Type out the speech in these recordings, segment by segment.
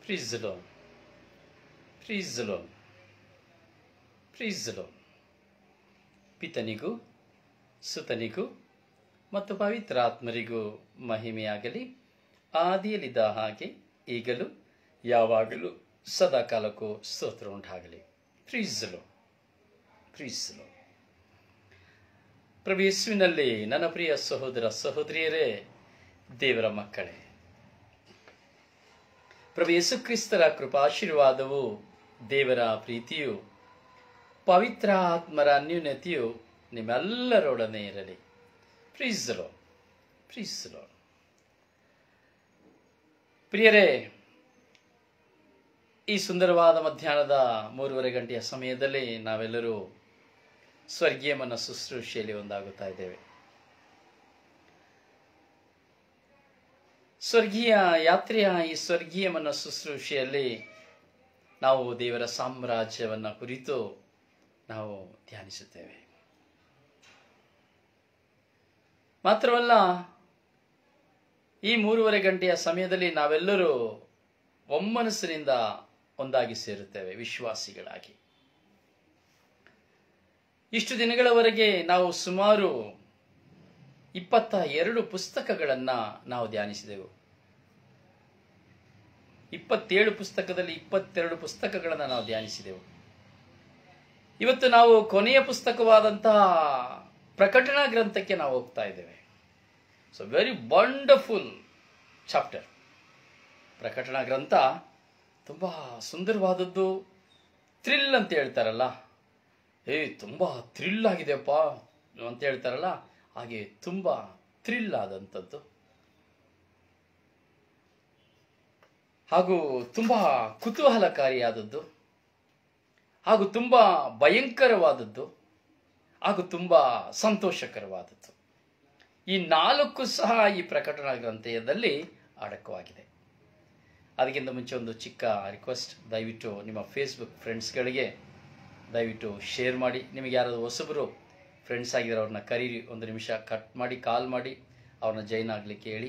Praise the Lord. Praise the Lord. Praise the Lord. ಪಿತನಿಗೂ ಸುತನಿಗೂ ಮತ್ತು ಪವಿತ್ರಾತ್ಮರಿಗೂ ಮಹಿಮೆಯಾಗಲಿ ಆದಿಯಲ್ಲಿದ್ದ ಹಾಗೆ ಈಗಲೂ ಯಾವಾಗಲೂ ಸದಾಕಾಲಕ್ಕೂ ಸ್ತೋತ್ರ ಉಂಟಾಗಲಿ ಪ್ರೀಸಲು ಪ್ರೀಸಲು ಪ್ರಭು ಯೇಸುವಿನಲ್ಲಿ ನನ್ನ ಪ್ರಿಯ ಸಹೋದರ ಸಹೋದರಿಯರೇ ದೇವರ ಮಕ್ಕಳೇ ಪ್ರಭು ಯೇಸು ಕ್ರಿಸ್ತರ ಕೃಪಾಶೀರ್ವಾದವು ದೇವರ ಪ್ರೀತಿಯು ಪವಿತ್ರ ಆತ್ಮರ ಅನ್ಯೂನ್ಯತೆಯು ನಿಮ್ಮೆಲ್ಲರೊಡನೆ ಇರಲಿ ಪ್ರೀಸಲೋ ಪ್ರೀಸಲೋ ಪ್ರಿಯರೇ ಈ ಸುಂದರವಾದ ಮಧ್ಯಾಹ್ನದ ಮೂರುವರೆ ಗಂಟೆಯ ಸಮಯದಲ್ಲಿ ನಾವೆಲ್ಲರೂ ಸ್ವರ್ಗೀಯ ಮನ ಶುಶ್ರೂಷೆಯಲ್ಲಿ ಒಂದಾಗುತ್ತಾ ಇದ್ದೇವೆ ಸ್ವರ್ಗೀಯ ಯಾತ್ರೆಯ ಈ ಸ್ವರ್ಗೀಯ ಮನ ಶುಶ್ರೂಷೆಯಲ್ಲಿ ನಾವು ದೇವರ ಸಾಮ್ರಾಜ್ಯವನ್ನ ಕುರಿತು ನಾವು ಧ್ಯಾನಿಸುತ್ತೇವೆ ಮಾತ್ರವಲ್ಲ ಈ ಮೂರುವರೆ ಗಂಟೆಯ ಸಮಯದಲ್ಲಿ ನಾವೆಲ್ಲರೂ ಒಮ್ಮನಸ್ಸಿನಿಂದ ಒಂದಾಗಿ ಸೇರುತ್ತೇವೆ ವಿಶ್ವಾಸಿಗಳಾಗಿ ಇಷ್ಟು ದಿನಗಳವರೆಗೆ ನಾವು ಸುಮಾರು ಇಪ್ಪತ್ತ ಎರಡು ಪುಸ್ತಕಗಳನ್ನ ನಾವು ಧ್ಯಾನಿಸಿದೆವು ಇಪ್ಪತ್ತೇಳು ಪುಸ್ತಕದಲ್ಲಿ ಇಪ್ಪತ್ತೆರಡು ಪುಸ್ತಕಗಳನ್ನು ನಾವು ಧ್ಯಾನಿಸಿದೆವು ಇವತ್ತು ನಾವು ಕೊನೆಯ ಪುಸ್ತಕವಾದಂತಹ ಪ್ರಕಟಣಾ ಗ್ರಂಥಕ್ಕೆ ನಾವು ಹೋಗ್ತಾ ಇದ್ದೇವೆ ಸೊ ವೆರಿ ವಂಡರ್ಫುಲ್ ಚಾಪ್ಟರ್ ಪ್ರಕಟಣಾ ಗ್ರಂಥ ತುಂಬ ಸುಂದರವಾದದ್ದು ಥ್ರಿಲ್ ಅಂತ ಹೇಳ್ತಾರಲ್ಲ ಏ ತುಂಬ ಥ್ರಿಲ್ ಆಗಿದೆಯಪ್ಪ ಅಂತ ಹೇಳ್ತಾರಲ್ಲ ಹಾಗೆ ತುಂಬ ಥ್ರಿಲ್ ಆದಂಥದ್ದು ಹಾಗೂ ತುಂಬ ಕುತೂಹಲಕಾರಿಯಾದದ್ದು ಹಾಗೂ ತುಂಬ ಭಯಂಕರವಾದದ್ದು ಹಾಗೂ ತುಂಬ ಸಂತೋಷಕರವಾದದ್ದು ಈ ನಾಲ್ಕು ಸಹ ಈ ಪ್ರಕಟಣಾ ಗ್ರಂಥದಲ್ಲಿ ಅಡಕವಾಗಿದೆ ಅದಕ್ಕಿಂತ ಮುಂಚೆ ಒಂದು ಚಿಕ್ಕ ರಿಕ್ವೆಸ್ಟ್ ದಯವಿಟ್ಟು ನಿಮ್ಮ ಫೇಸ್ಬುಕ್ ಫ್ರೆಂಡ್ಸ್ಗಳಿಗೆ ದಯವಿಟ್ಟು ಶೇರ್ ಮಾಡಿ ನಿಮಗೆ ಯಾರಾದರೂ ಹೊಸಬರು ಫ್ರೆಂಡ್ಸ್ ಆಗಿದ್ದಾರೆ ಅವ್ರನ್ನ ಕರೀರಿ ಒಂದು ನಿಮಿಷ ಕಟ್ ಮಾಡಿ ಕಾಲ್ ಮಾಡಿ ಅವ್ರನ್ನ ಜೈನ್ ಆಗಲಿಕ್ಕೆ ಹೇಳಿ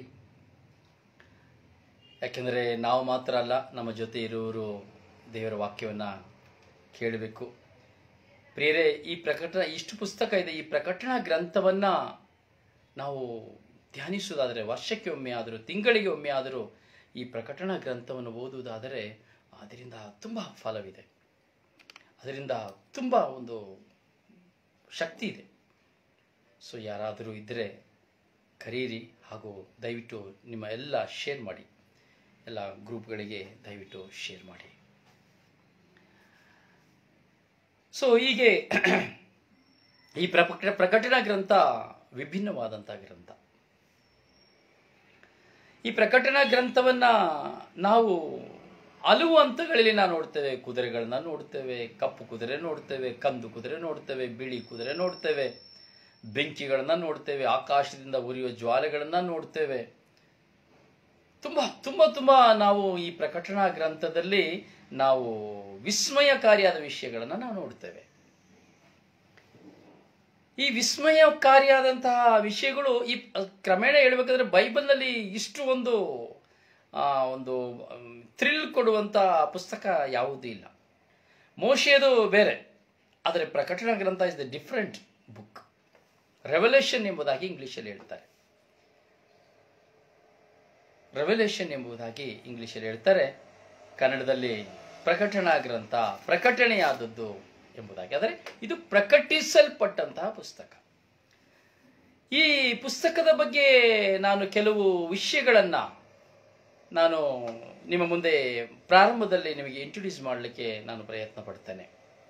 ಯಾಕೆಂದರೆ ನಾವು ಮಾತ್ರ ಅಲ್ಲ ನಮ್ಮ ಜೊತೆ ಇರುವವರು ದೇವರ ವಾಕ್ಯವನ್ನು ಕೇಳಬೇಕು ಪ್ರಿಯರೇ ಈ ಪ್ರಕಟಣ ಇಷ್ಟು ಪುಸ್ತಕ ಇದೆ ಈ ಪ್ರಕಟಣಾ ಗ್ರಂಥವನ್ನು ನಾವು ಧ್ಯಾನಿಸುವುದಾದರೆ ವರ್ಷಕ್ಕೆ ಒಮ್ಮೆ ಆದರೂ ತಿಂಗಳಿಗೆ ಒಮ್ಮೆ ಆದರೂ ಈ ಪ್ರಕಟಣಾ ಗ್ರಂಥವನ್ನು ಓದುವುದಾದರೆ ಅದರಿಂದ ತುಂಬ ಫಲವಿದೆ ಅದರಿಂದ ತುಂಬ ಒಂದು ಶಕ್ತಿ ಇದೆ ಸೊ ಯಾರಾದರೂ ಇದ್ದರೆ ಕರೀರಿ ಹಾಗೂ ದಯವಿಟ್ಟು ನಿಮ್ಮ ಎಲ್ಲ ಶೇರ್ ಮಾಡಿ ಎಲ್ಲ ಗ್ರೂಪ್ಗಳಿಗೆ ದಯವಿಟ್ಟು ಶೇರ್ ಮಾಡಿ ಸೊ ಹೀಗೆ ಈ ಪ್ರಕಟ ಪ್ರಕಟಣಾ ಗ್ರಂಥ ವಿಭಿನ್ನವಾದಂಥ ಗ್ರಂಥ ಈ ಪ್ರಕಟಣಾ ಗ್ರಂಥವನ್ನ ನಾವು ಹಲವು ಹಂತಗಳಲ್ಲಿ ನಾವು ನೋಡ್ತೇವೆ ಕುದುರೆಗಳನ್ನ ನೋಡ್ತೇವೆ ಕಪ್ಪು ಕುದುರೆ ನೋಡ್ತೇವೆ ಕಂದು ಕುದುರೆ ನೋಡ್ತೇವೆ ಬಿಳಿ ಕುದುರೆ ನೋಡ್ತೇವೆ ಬೆಂಕಿಗಳನ್ನ ನೋಡ್ತೇವೆ ಆಕಾಶದಿಂದ ಉರಿಯುವ ಜ್ವಾಲೆಗಳನ್ನ ನೋಡ್ತೇವೆ ತುಂಬಾ ತುಂಬಾ ತುಂಬಾ ನಾವು ಈ ಪ್ರಕಟಣಾ ಗ್ರಂಥದಲ್ಲಿ ನಾವು ವಿಸ್ಮಯಕಾರಿಯಾದ ವಿಷಯಗಳನ್ನು ನಾವು ನೋಡ್ತೇವೆ ಈ ವಿಸ್ಮಯಕಾರಿಯಾದಂತಹ ವಿಷಯಗಳು ಈ ಕ್ರಮೇಣ ಹೇಳ್ಬೇಕಾದ್ರೆ ಬೈಬಲ್ನಲ್ಲಿ ಇಷ್ಟು ಒಂದು ಆ, ಒಂದು ಥ್ರಿಲ್ ಕೊಡುವಂತ ಪುಸ್ತಕ ಯಾವುದೂ ಇಲ್ಲ ಮೋಶೆಯದು ಬೇರೆ ಆದರೆ ಪ್ರಕಟಣಾ ಗ್ರಂಥ is the different book revolution ಎಂಬುದಾಗಿ ಇಂಗ್ಲಿಷಲ್ಲಿ ಹೇಳ್ತಾರೆ ರೆವಲ್ಯೂಷನ್ ಎಂಬುದಾಗಿ ಇಂಗ್ಲಿಷಲ್ಲಿ ಹೇಳ್ತಾರೆ ಕನ್ನಡದಲ್ಲಿ ಪ್ರಕಟಣಾ ಗ್ರಂಥ ಪ್ರಕಟಣೆಯಾದದ್ದು ಎಂಬುದಾಗಿ ಆದರೆ ಇದು ಪ್ರಕಟಿಸಲ್ಪಟ್ಟಂತಹ ಪುಸ್ತಕ ಈ ಪುಸ್ತಕದ ಬಗ್ಗೆ ನಾನು ಕೆಲವು ವಿಷಯಗಳನ್ನ ನಾನು ನಿಮ್ಮ ಮುಂದೆ ಪ್ರಾರಂಭದಲ್ಲಿ ನಿಮಗೆ ಇಂಟ್ರೊಡ್ಯೂಸ್ ಮಾಡಲಿಕ್ಕೆ ನಾನು ಪ್ರಯತ್ನ ಪಡ್ತೇನೆ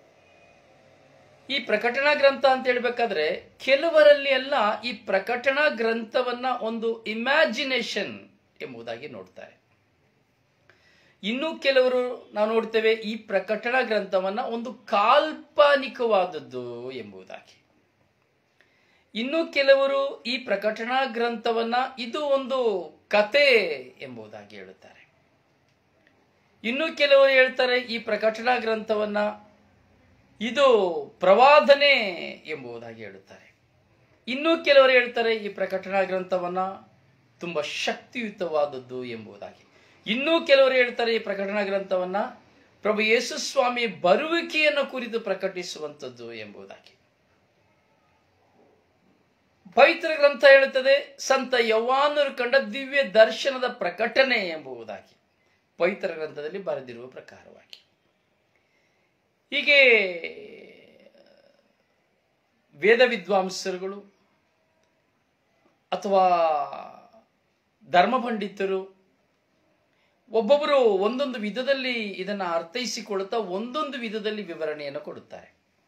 ಈ ಪ್ರಕಟಣಾ ಗ್ರಂಥ ಅಂತ ಹೇಳ್ಬೇಕಾದ್ರೆ ಕೆಲವರಲ್ಲಿ ಎಲ್ಲ ಈ ಪ್ರಕಟಣಾ ಗ್ರಂಥವನ್ನ ಒಂದು ಇಮ್ಯಾಜಿನೇಷನ್ ಎಂಬುದಾಗಿ ನೋಡ್ತಾರೆ ಇನ್ನು ಕೆಲವರು ನಾವು ನೋಡ್ತೇವೆ ಈ ಪ್ರಕಟಣಾ ಗ್ರಂಥವನ್ನ ಒಂದು ಕಾಲ್ಪನಿಕವಾದದ್ದು ಎಂಬುದಾಗಿ ಇನ್ನು ಕೆಲವರು ಈ ಪ್ರಕಟಣಾ ಗ್ರಂಥವನ್ನ ಇದು ಒಂದು ಕತೆ ಎಂಬುದಾಗಿ ಹೇಳುತ್ತಾರೆ ಇನ್ನು ಕೆಲವರು ಹೇಳ್ತಾರೆ ಈ ಪ್ರಕಟಣಾ ಗ್ರಂಥವನ್ನ ಇದು ಪ್ರವಾದನೆ ಎಂಬುದಾಗಿ ಹೇಳುತ್ತಾರೆ ಇನ್ನು ಕೆಲವರು ಹೇಳ್ತಾರೆ ಈ ಪ್ರಕಟಣಾ ಗ್ರಂಥವನ್ನ ತುಂಬಾ ಶಕ್ತಿಯುತವಾದದ್ದು ಎಂಬುದಾಗಿ ಇನ್ನೂ ಕೆಲವರು ಹೇಳ್ತಾರೆ ಈ ಪ್ರಕಟಣಾ ಗ್ರಂಥವನ್ನ ಪ್ರಭು ಯೇಸು ಸ್ವಾಮಿ ಬರುವಿಕೆಯನ್ನು ಕುರಿತು ಪ್ರಕಟಿಸುವಂಥದ್ದು ಎಂಬುದಾಗಿ ಪವಿತ್ರ ಗ್ರಂಥ ಹೇಳುತ್ತದೆ ಸಂತ ಯವಾನರು ಕಂಡ ದಿವ್ಯ ದರ್ಶನದ ಪ್ರಕಟಣೆ ಎಂಬುದಾಗಿ ಪವಿತ್ರ ಗ್ರಂಥದಲ್ಲಿ ಬರೆದಿರುವ ಪ್ರಕಾರವಾಗಿ ಹೀಗೆ ವೇದ ವಿದ್ವಾಂಸರುಗಳು ಅಥವಾ ಧರ್ಮ ಪಂಡಿತರು ಒಬ್ಬೊಬ್ಬರು ಒಂದೊಂದು ವಿಧದಲ್ಲಿ ಇದನ್ನು ಅರ್ಥೈಸಿಕೊಳ್ಳುತ್ತಾ ಒಂದೊಂದು ವಿಧದಲ್ಲಿ ವಿವರಣೆಯನ್ನು ಕೊಡುತ್ತಾರೆ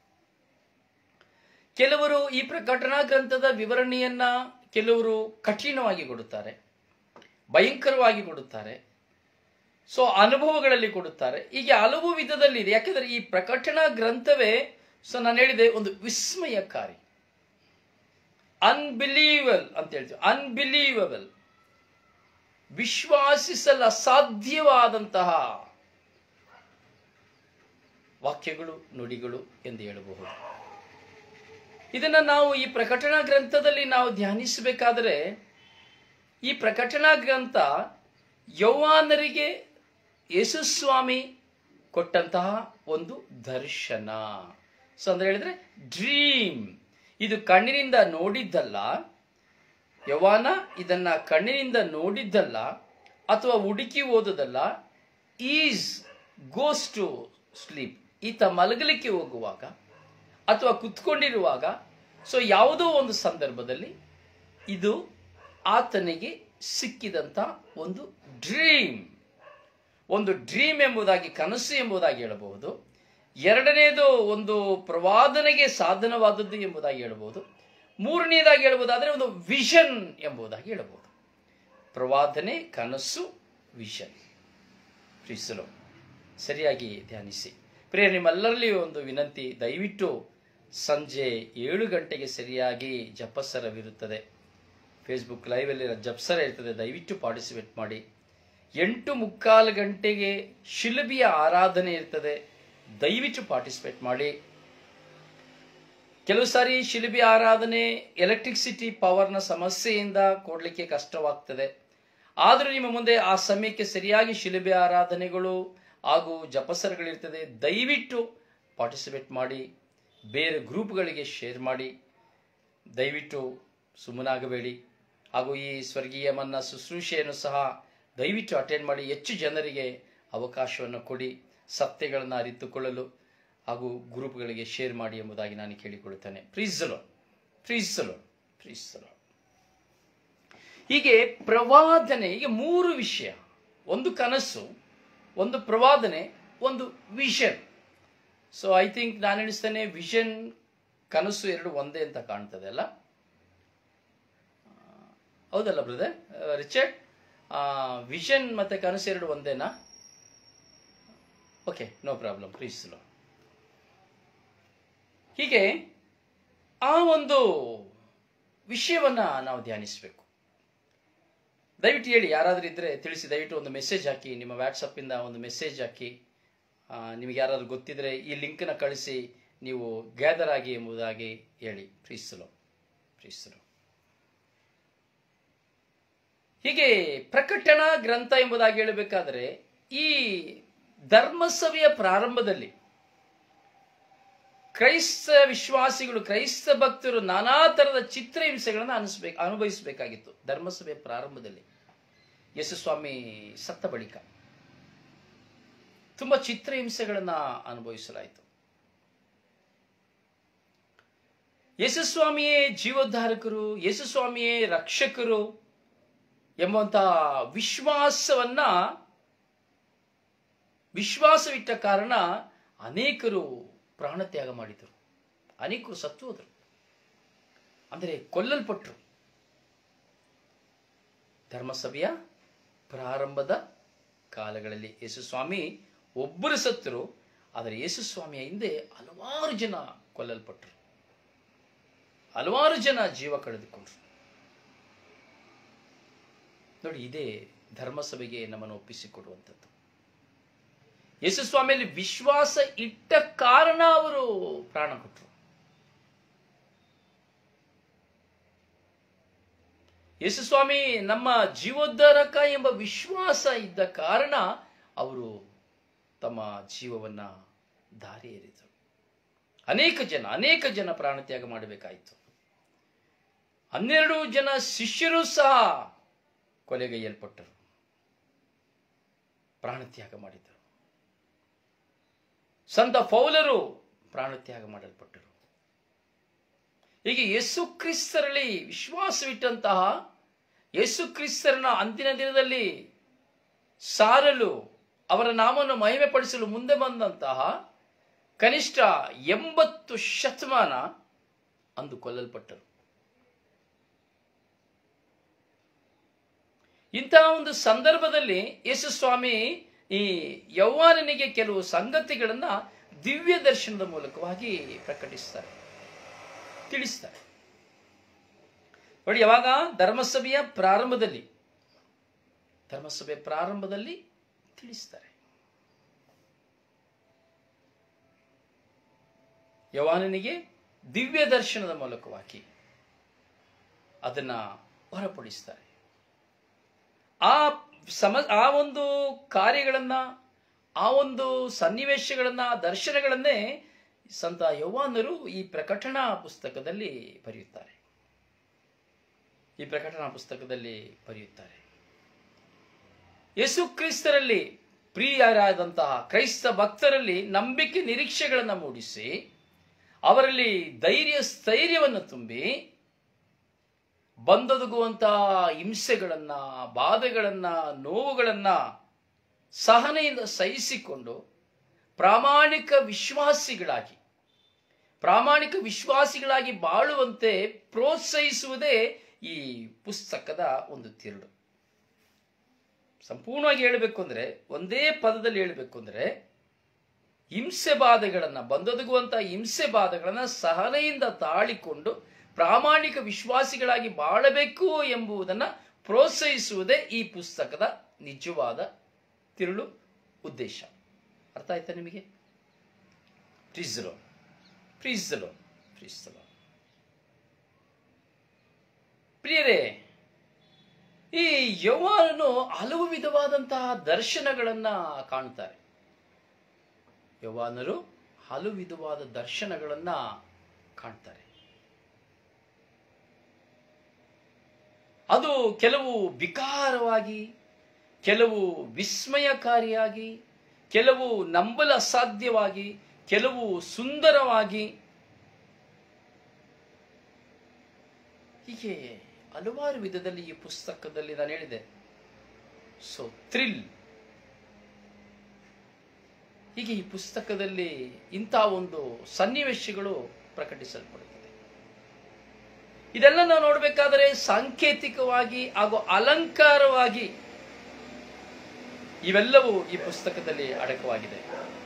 ಕೆಲವರು ಈ ಪ್ರಕಟಣಾ ಗ್ರಂಥದ ವಿವರಣೆಯನ್ನ ಕೆಲವರು ಕಠಿಣವಾಗಿ ಕೊಡುತ್ತಾರೆ ಭಯಂಕರವಾಗಿ ಕೊಡುತ್ತಾರೆ ಸೊ ಅನುಭವಗಳಲ್ಲಿ ಕೊಡುತ್ತಾರೆ ಹೀಗೆ ಹಲವು ವಿಧದಲ್ಲಿ ಇದೆ ಯಾಕೆಂದ್ರೆ ಈ ಪ್ರಕಟಣಾ ಗ್ರಂಥವೇ ಸೊ ನಾನು ಹೇಳಿದೆ ಒಂದು ವಿಸ್ಮಯಕಾರಿ ಅನ್ಬಿಲೀವಲ್ ಅಂತ ಹೇಳ್ತೀವಿ ಅನ್ಬಿಲೀವಬಲ್ ವಿಶ್ವಾಸಿಸಲು ಅಸಾಧ್ಯವಾದಂತಹ ವಾಕ್ಯಗಳು ನುಡಿಗಳು ಎಂದು ಹೇಳಬಹುದು ಇದನ್ನ ನಾವು ಈ ಪ್ರಕಟಣಾ ಗ್ರಂಥದಲ್ಲಿ ನಾವು ಧ್ಯಾನಿಸಬೇಕಾದರೆ ಈ ಪ್ರಕಟಣಾ ಗ್ರಂಥ ಯೌವಾನರಿಗೆ ಯೇಸುಸ್ವಾಮಿ ಕೊಟ್ಟಂತಹ ಒಂದು ದರ್ಶನ ಸೊ ಅಂದ್ರೆ ಹೇಳಿದ್ರೆ ಡ್ರೀಮ್ ಇದು ಕಣ್ಣಿನಿಂದ ನೋಡಿದ್ದಲ್ಲ ಯವಾನ ಇದನ್ನ ಕಣ್ಣಿನಿಂದ ನೋಡಿದ್ದಲ್ಲ ಅಥವಾ ಹುಡುಕಿ ಓದೋದಲ್ಲ ಈಸ್ ಗೋಸ್ ಟು ಸ್ಲೀಪ್ ಈತ ಮಲಗಲಿಕ್ಕೆ ಹೋಗುವಾಗ ಅಥವಾ ಕುತ್ಕೊಂಡಿರುವಾಗ ಸೊ ಯಾವುದೋ ಒಂದು ಸಂದರ್ಭದಲ್ಲಿ ಇದು ಆತನಿಗೆ ಸಿಕ್ಕಿದಂತ ಒಂದು ಡ್ರೀಮ್ ಒಂದು ಡ್ರೀಮ್ ಎಂಬುದಾಗಿ ಕನಸು ಎಂಬುದಾಗಿ ಹೇಳಬಹುದು ಎರಡನೇದು ಒಂದು ಪ್ರವಾದನೆಗೆ ಸಾಧನವಾದದ್ದು ಎಂಬುದಾಗಿ ಹೇಳಬಹುದು ಮೂರನೇದಾಗಿ ಹೇಳಬಹುದಾದ್ರೆ ಒಂದು ವಿಷನ್ ಎಂಬುದಾಗಿ ಹೇಳಬಹುದು ಪ್ರವಾದನೆ ಕನಸು ವಿಷನ್ ಪ್ರೀಸಲು ಸರಿಯಾಗಿ ಧ್ಯಾನಿಸಿ ಪ್ರಿಯ ನಿಮ್ಮೆಲ್ಲರಲ್ಲಿ ಒಂದು ವಿನಂತಿ ದಯವಿಟ್ಟು ಸಂಜೆ ಏಳು ಗಂಟೆಗೆ ಸರಿಯಾಗಿ ಜಪಸರವಿರುತ್ತದೆ ಫೇಸ್ಬುಕ್ ಲೈವಲ್ಲಿ ಜಪ್ಸರ ಇರ್ತದೆ ದಯವಿಟ್ಟು ಪಾರ್ಟಿಸಿಪೇಟ್ ಮಾಡಿ ಎಂಟು ಮುಕ್ಕಾಲು ಗಂಟೆಗೆ ಶಿಲುಬಿಯ ಆರಾಧನೆ ಇರ್ತದೆ ದಯವಿಟ್ಟು ಪಾರ್ಟಿಸಿಪೇಟ್ ಮಾಡಿ ಕೆಲವು ಸಾರಿ ಶಿಲುಬಿ ಆರಾಧನೆ ಎಲೆಕ್ಟ್ರಿಸಿಟಿ ಪವರ್ನ ಸಮಸ್ಯೆಯಿಂದ ಕೊಡಲಿಕ್ಕೆ ಕಷ್ಟವಾಗ್ತದೆ ಆದರೂ ನಿಮ್ಮ ಮುಂದೆ ಆ ಸಮಯಕ್ಕೆ ಸರಿಯಾಗಿ ಶಿಲುಬೆ ಆರಾಧನೆಗಳು ಹಾಗೂ ಜಪಸರಗಳಿರ್ತದೆ ದಯವಿಟ್ಟು ಪಾರ್ಟಿಸಿಪೇಟ್ ಮಾಡಿ ಬೇರೆ ಗ್ರೂಪ್ಗಳಿಗೆ ಶೇರ್ ಮಾಡಿ ದಯವಿಟ್ಟು ಸುಮ್ಮನಾಗಬೇಡಿ ಹಾಗೂ ಈ ಸ್ವರ್ಗೀಯ ಮನ್ನ ಶುಶ್ರೂಷೆಯನ್ನು ಸಹ ದಯವಿಟ್ಟು ಅಟೆಂಡ್ ಮಾಡಿ ಹೆಚ್ಚು ಜನರಿಗೆ ಅವಕಾಶವನ್ನು ಕೊಡಿ ಸತ್ಯಗಳನ್ನು ಅರಿತುಕೊಳ್ಳಲು ಹಾಗೂ ಗ್ರೂಪ್ಗಳಿಗೆ ಶೇರ್ ಮಾಡಿ ಎಂಬುದಾಗಿ ನಾನು ಕೇಳಿಕೊಳ್ಳುತ್ತೇನೆ ಪ್ರೀಸಲು ಪ್ರೀಸಲು ಪ್ರೀಸಲು ಹೀಗೆ ಪ್ರವಾದನೆ ಹೀಗೆ ಮೂರು ವಿಷಯ ಒಂದು ಕನಸು ಒಂದು ಪ್ರವಾದನೆ ಒಂದು ವಿಷನ್ ಸೊ ಐ ಥಿಂಕ್ ನಾನು ಎಣಿಸ್ತೇನೆ ವಿಷನ್ ಕನಸು ಎರಡು ಒಂದೇ ಅಂತ ಕಾಣ್ತದೆ ಅಲ್ಲ ಹೌದಲ್ಲ ಬ್ರದರ್ ರಿಚರ್ಡ್ ವಿಷನ್ ಮತ್ತೆ ಕನಸು ಎರಡು ಒಂದೇನಾ ಓಕೆ ನೋ ಪ್ರಾಬ್ಲಮ್ ಪ್ಲೀಸ್ ಹೀಗೆ ಆ ಒಂದು ವಿಷಯವನ್ನ ನಾವು ಧ್ಯಾನಿಸಬೇಕು ದಯವಿಟ್ಟು ಹೇಳಿ ಯಾರಾದರೂ ಇದ್ರೆ ತಿಳಿಸಿ ದಯವಿಟ್ಟು ಒಂದು ಮೆಸೇಜ್ ಹಾಕಿ ನಿಮ್ಮ ವಾಟ್ಸಪ್ಪಿಂದ ಒಂದು ಮೆಸೇಜ್ ಹಾಕಿ ಆ, ನಿಮಗೆ ಯಾರಾದರೂ ಗೊತ್ತಿದ್ರೆ ಈ ಲಿಂಕ್ನ ಕಳಿಸಿ ನೀವು ಗ್ಯಾದರ್ ಆಗಿ ಎಂಬುದಾಗಿ ಹೇಳಿ ಪ್ರೀಸಲು ಪ್ರೀಸಲು ಹೀಗೆ ಪ್ರಕಟಣಾ ಗ್ರಂಥ ಎಂಬುದಾಗಿ ಹೇಳಬೇಕಾದ್ರೆ ಈ ಧರ್ಮಸಭೆಯ ಪ್ರಾರಂಭದಲ್ಲಿ ಕ್ರೈಸ್ತ ವಿಶ್ವಾಸಿಗಳು ಕ್ರೈಸ್ತ ಭಕ್ತರು ನಾನಾ ತರದ ಚಿತ್ರಹಿಂಸೆಗಳನ್ನು ಅನಿಸ್ಬೇಕು ಅನುಭವಿಸಬೇಕಾಗಿತ್ತು ಧರ್ಮಸಭೆಯ ಪ್ರಾರಂಭದಲ್ಲಿ ಯೇಸುಸ್ವಾಮಿ ಸತ್ತ ಬಳಿಕ ತುಂಬಾ ಚಿತ್ರಹಿಂಸೆಗಳನ್ನ ಅನುಭವಿಸಲಾಯಿತು ಯೇಸುಸ್ವಾಮಿಯೇ ಜೀವೋದ್ಧಾರಕರು ಯೇಸುಸ್ವಾಮಿಯೇ ರಕ್ಷಕರು ಎಂಬಂತಹ ವಿಶ್ವಾಸವನ್ನ ವಿಶ್ವಾಸವಿಟ್ಟ ಕಾರಣ ಅನೇಕರು ಪ್ರಾಣತ್ಯಾಗ ಮಾಡಿದರು ಅನೇಕರು ಸತ್ತು ಹೋದರು ಅಂದರೆ ಕೊಲ್ಲಲ್ಪಟ್ಟರು ಧರ್ಮಸಭೆಯ ಪ್ರಾರಂಭದ ಕಾಲಗಳಲ್ಲಿ ಯೇಸುಸ್ವಾಮಿ ಒಬ್ಬರು ಸತ್ತರು ಆದರೆ ಯೇಸುಸ್ವಾಮಿಯ ಹಿಂದೆ ಹಲವಾರು ಜನ ಕೊಲ್ಲಲ್ಪಟ್ಟರು ಹಲವಾರು ಜನ ಜೀವ ಕಳೆದುಕೊಂಡ್ರು ನೋಡಿ ಇದೇ ಧರ್ಮಸಭೆಗೆ ನಮ್ಮನ್ನು ಒಪ್ಪಿಸಿಕೊಡುವಂಥದ್ದು ಯೇಸುಸ್ವಾಮಿಯಲ್ಲಿ ವಿಶ್ವಾಸ ಇಟ್ಟ ಕಾರಣ ಅವರು ಪ್ರಾಣ ಕೊಟ್ಟರು ಯೇಸುಸ್ವಾಮಿ ನಮ್ಮ ಜೀವೋದ್ಧಾರಕ ಎಂಬ ವಿಶ್ವಾಸ ಇದ್ದ ಕಾರಣ ಅವರು ತಮ್ಮ ಜೀವವನ್ನ ದಾರಿ ಎರೆದರು ಅನೇಕ ಜನ ಅನೇಕ ಜನ ಪ್ರಾಣತ್ಯಾಗ ಮಾಡಬೇಕಾಯಿತು ಹನ್ನೆರಡು ಜನ ಶಿಷ್ಯರು ಸಹ ಕೊಲೆಗೈಯಲ್ಪಟ್ಟರು ಪ್ರಾಣತ್ಯಾಗ ಮಾಡಿದರು ಸಂತ ಪೌಲರು ಪ್ರಾಣತ್ಯಾಗ ಮಾಡಲ್ಪಟ್ಟರು ಹೀಗೆ ಯೇಸು ಕ್ರಿಸ್ತರಲ್ಲಿ ವಿಶ್ವಾಸವಿಟ್ಟಂತಹ ಯೇಸು ಕ್ರಿಸ್ತರನ ಅಂತಿನ ದಿನದಲ್ಲಿ ಸಾರಲು ಅವರ ನಾಮವನ್ನು ಮಹಿಮೆ ಪಡಿಸಲು ಮುಂದೆ ಬಂದಂತಹ ಕನಿಷ್ಠ ಎಂಬತ್ತು ಶತಮಾನ ಅಂದು ಕೊಲ್ಲಲ್ಪಟ್ಟರು ಇಂತಹ ಒಂದು ಸಂದರ್ಭದಲ್ಲಿ ಯೇಸು ಸ್ವಾಮಿ ಈ ಯೌವಾನನಿಗೆ ಕೆಲವು ಸಂಗತಿಗಳನ್ನ ದಿವ್ಯ ದರ್ಶನದ ಮೂಲಕವಾಗಿ ಪ್ರಕಟಿಸ್ತಾರೆ ತಿಳಿಸ್ತಾರೆ ನೋಡಿ ಯಾವಾಗ ಧರ್ಮಸಭೆಯ ಪ್ರಾರಂಭದಲ್ಲಿ ಧರ್ಮಸಭೆಯ ಪ್ರಾರಂಭದಲ್ಲಿ ತಿಳಿಸ್ತಾರೆ ಯವಾನನಿಗೆ ದಿವ್ಯ ದರ್ಶನದ ಮೂಲಕವಾಗಿ ಅದನ್ನ ಹೊರಪಡಿಸ್ತಾರೆ ಆ ಸಮ ಆ ಒಂದು ಕಾರ್ಯಗಳನ್ನ ಆ ಒಂದು ಸನ್ನಿವೇಶಗಳನ್ನ ದರ್ಶನಗಳನ್ನೇ ಸಂತ ಯೌವಾನರು ಈ ಪ್ರಕಟಣಾ ಪುಸ್ತಕದಲ್ಲಿ ಬರೆಯುತ್ತಾರೆ ಈ ಪ್ರಕಟಣಾ ಪುಸ್ತಕದಲ್ಲಿ ಬರೆಯುತ್ತಾರೆ ಯೇಸು ಕ್ರಿಸ್ತರಲ್ಲಿ ಪ್ರಿಯರಾದಂತಹ ಕ್ರೈಸ್ತ ಭಕ್ತರಲ್ಲಿ ನಂಬಿಕೆ ನಿರೀಕ್ಷೆಗಳನ್ನು ಮೂಡಿಸಿ ಅವರಲ್ಲಿ ಧೈರ್ಯ ಸ್ಥೈರ್ಯವನ್ನು ತುಂಬಿ ಬಂದೊದಗುವಂತಹ ಹಿಂಸೆಗಳನ್ನ ಬಾಧೆಗಳನ್ನ ನೋವುಗಳನ್ನ ಸಹನೆಯಿಂದ ಸಹಿಸಿಕೊಂಡು ಪ್ರಾಮಾಣಿಕ ವಿಶ್ವಾಸಿಗಳಾಗಿ ಪ್ರಾಮಾಣಿಕ ವಿಶ್ವಾಸಿಗಳಾಗಿ ಬಾಳುವಂತೆ ಪ್ರೋತ್ಸಾಹಿಸುವುದೇ ಈ ಪುಸ್ತಕದ ಒಂದು ತಿರುಳು ಸಂಪೂರ್ಣವಾಗಿ ಹೇಳಬೇಕು ಅಂದ್ರೆ ಒಂದೇ ಪದದಲ್ಲಿ ಹೇಳಬೇಕು ಅಂದ್ರೆ ಹಿಂಸೆ ಬಾಧೆಗಳನ್ನ ಬಂದೊದಗುವಂತ ಹಿಂಸೆ ಬಾಧೆಗಳನ್ನ ಸಹನೆಯಿಂದ ತಾಳಿಕೊಂಡು ಪ್ರಾಮಾಣಿಕ ವಿಶ್ವಾಸಿಗಳಾಗಿ ಬಾಳಬೇಕು ಎಂಬುದನ್ನ ಪ್ರೋತ್ಸಾಹಿಸುವುದೇ ಈ ಪುಸ್ತಕದ ನಿಜವಾದ ತಿರುಳು ಉದ್ದೇಶ ಅರ್ಥ ಆಯ್ತಾ ನಿಮಗೆ ಪ್ರೀಸಲೋ ಪ್ರೀಸಲೋ ಪ್ರೀಸಲೋ ಪ್ರಿಯರೇ ಈ ಯೌವನನು ಹಲವು ವಿಧವಾದಂತಹ ದರ್ಶನಗಳನ್ನ ಕಾಣ್ತಾರೆ ಯೌವಾನರು ಹಲವು ವಿಧವಾದ ದರ್ಶನಗಳನ್ನ ಕಾಣ್ತಾರೆ ಅದು ಕೆಲವು ವಿಕಾರವಾಗಿ ಕೆಲವು ವಿಸ್ಮಯಕಾರಿಯಾಗಿ ಕೆಲವು ನಂಬಲು ಅಸಾಧ್ಯವಾಗಿ ಕೆಲವು ಸುಂದರವಾಗಿ ಹೀಗೆ ಹಲವಾರು ವಿಧದಲ್ಲಿ ಈ ಪುಸ್ತಕದಲ್ಲಿ ನಾನು ಹೇಳಿದೆ ಸೊ ಥ್ರಿಲ್ ಹೀಗೆ ಈ ಪುಸ್ತಕದಲ್ಲಿ ಇಂಥ ಒಂದು ಸನ್ನಿವೇಶಗಳು ಪ್ರಕಟಿಸಲ್ಪಡುತ್ತದೆ ಇದೆಲ್ಲ ನಾವು ನೋಡಬೇಕಾದರೆ ಸಾಂಕೇತಿಕವಾಗಿ ಹಾಗೂ ಅಲಂಕಾರವಾಗಿ ಇವೆಲ್ಲವೂ ಈ ಪುಸ್ತಕದಲ್ಲಿ ಅಡಕವಾಗಿದೆ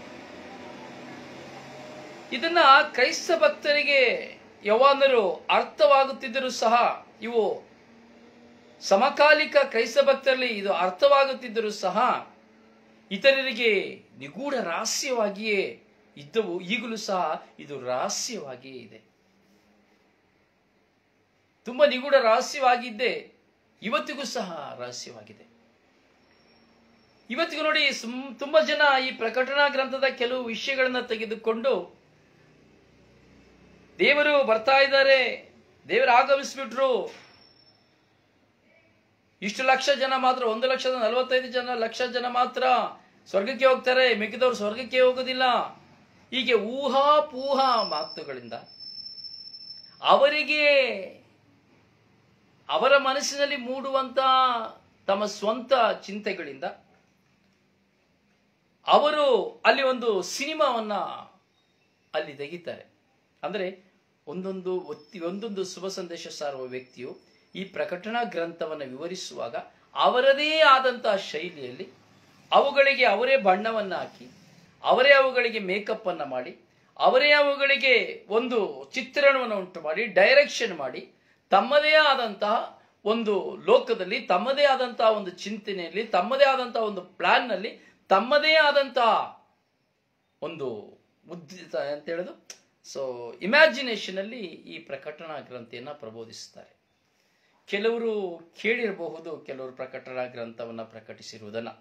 ಇದನ್ನ ಕ್ರೈಸ್ತ ಭಕ್ತರಿಗೆ ಯವಾನರು ಅರ್ಥವಾಗುತ್ತಿದ್ದರೂ ಸಹ ಇವು ಸಮಕಾಲಿಕ ಕ್ರೈಸ್ತ ಭಕ್ತರಲ್ಲಿ ಇದು ಅರ್ಥವಾಗುತ್ತಿದ್ದರೂ ಸಹ ಇತರರಿಗೆ ನಿಗೂಢ ರಹಸ್ಯವಾಗಿಯೇ ಇದ್ದವು ಈಗಲೂ ಸಹ ಇದು ರಹಸ್ಯವಾಗಿಯೇ ಇದೆ ತುಂಬಾ ನಿಗೂಢ ರಹಸ್ಯವಾಗಿದ್ದೆ ಇವತ್ತಿಗೂ ಸಹ ರಹಸ್ಯವಾಗಿದೆ ಇವತ್ತಿಗೂ ನೋಡಿ ಸುಮ್- ತುಂಬಾ ಜನ ಈ ಪ್ರಕಟಣಾ ಗ್ರಂಥದ ಕೆಲವು ವಿಷಯಗಳನ್ನ ತೆಗೆದುಕೊಂಡು ದೇವರು ಬರ್ತಾ ಇದ್ದಾರೆ ದೇವರು ಆಗಮಿಸ್ಬಿಟ್ರು ಇಷ್ಟು ಲಕ್ಷ ಜನ ಮಾತ್ರ ಒಂದು ಲಕ್ಷದ ನಲವತ್ತೈದು ಜನ ಲಕ್ಷ ಜನ ಮಾತ್ರ ಸ್ವರ್ಗಕ್ಕೆ ಹೋಗ್ತಾರೆ ಮಿಕ್ಕಿದವರು ಸ್ವರ್ಗಕ್ಕೆ ಹೋಗೋದಿಲ್ಲ ಹೀಗೆ ಊಹಾಪೂಹ ಮಾತುಗಳಿಂದ ಅವರಿಗೆ ಅವರ ಮನಸ್ಸಿನಲ್ಲಿ ಮೂಡುವಂತ ತಮ್ಮ ಸ್ವಂತ ಚಿಂತೆಗಳಿಂದ ಅವರು ಅಲ್ಲಿ ಒಂದು ಸಿನಿಮಾವನ್ನ ಅಲ್ಲಿ ತೆಗಿತಾರೆ ಅಂದ್ರೆ ಒಂದೊಂದು ಒತ್ತಿ ಒಂದೊಂದು ಶುಭ ಸಂದೇಶ ಸಾರುವ ವ್ಯಕ್ತಿಯು ಈ ಪ್ರಕಟಣಾ ಗ್ರಂಥವನ್ನು ವಿವರಿಸುವಾಗ ಅವರದೇ ಆದಂತಹ ಶೈಲಿಯಲ್ಲಿ ಅವುಗಳಿಗೆ ಅವರೇ ಬಣ್ಣವನ್ನು ಹಾಕಿ ಅವರೇ ಅವುಗಳಿಗೆ ಮೇಕಪ್ ಅನ್ನ ಮಾಡಿ ಅವರೇ ಅವುಗಳಿಗೆ ಒಂದು ಚಿತ್ರಣವನ್ನು ಉಂಟು ಮಾಡಿ ಡೈರೆಕ್ಷನ್ ಮಾಡಿ ತಮ್ಮದೇ ಆದಂತಹ ಒಂದು ಲೋಕದಲ್ಲಿ ತಮ್ಮದೇ ಆದಂತಹ ಒಂದು ಚಿಂತನೆಯಲ್ಲಿ ತಮ್ಮದೇ ಆದಂತಹ ಒಂದು ಪ್ಲಾನ್ ನಲ್ಲಿ ತಮ್ಮದೇ ಆದಂತಹ ಒಂದು ಉದ್ದಿತ ಅಂತ ಹೇಳೋದು ಸೊ ಇಮ್ಯಾಜಿನೇಷನ್ ಅಲ್ಲಿ ಈ ಪ್ರಕಟಣಾ ಗ್ರಂಥಿಯನ್ನ ಪ್ರಬೋಧಿಸುತ್ತಾರೆ ಕೆಲವರು ಕೇಳಿರಬಹುದು ಕೆಲವರು ಪ್ರಕಟಣಾ ಗ್ರಂಥವನ್ನ ಪ್ರಕಟಿಸಿರುವುದನ್ನ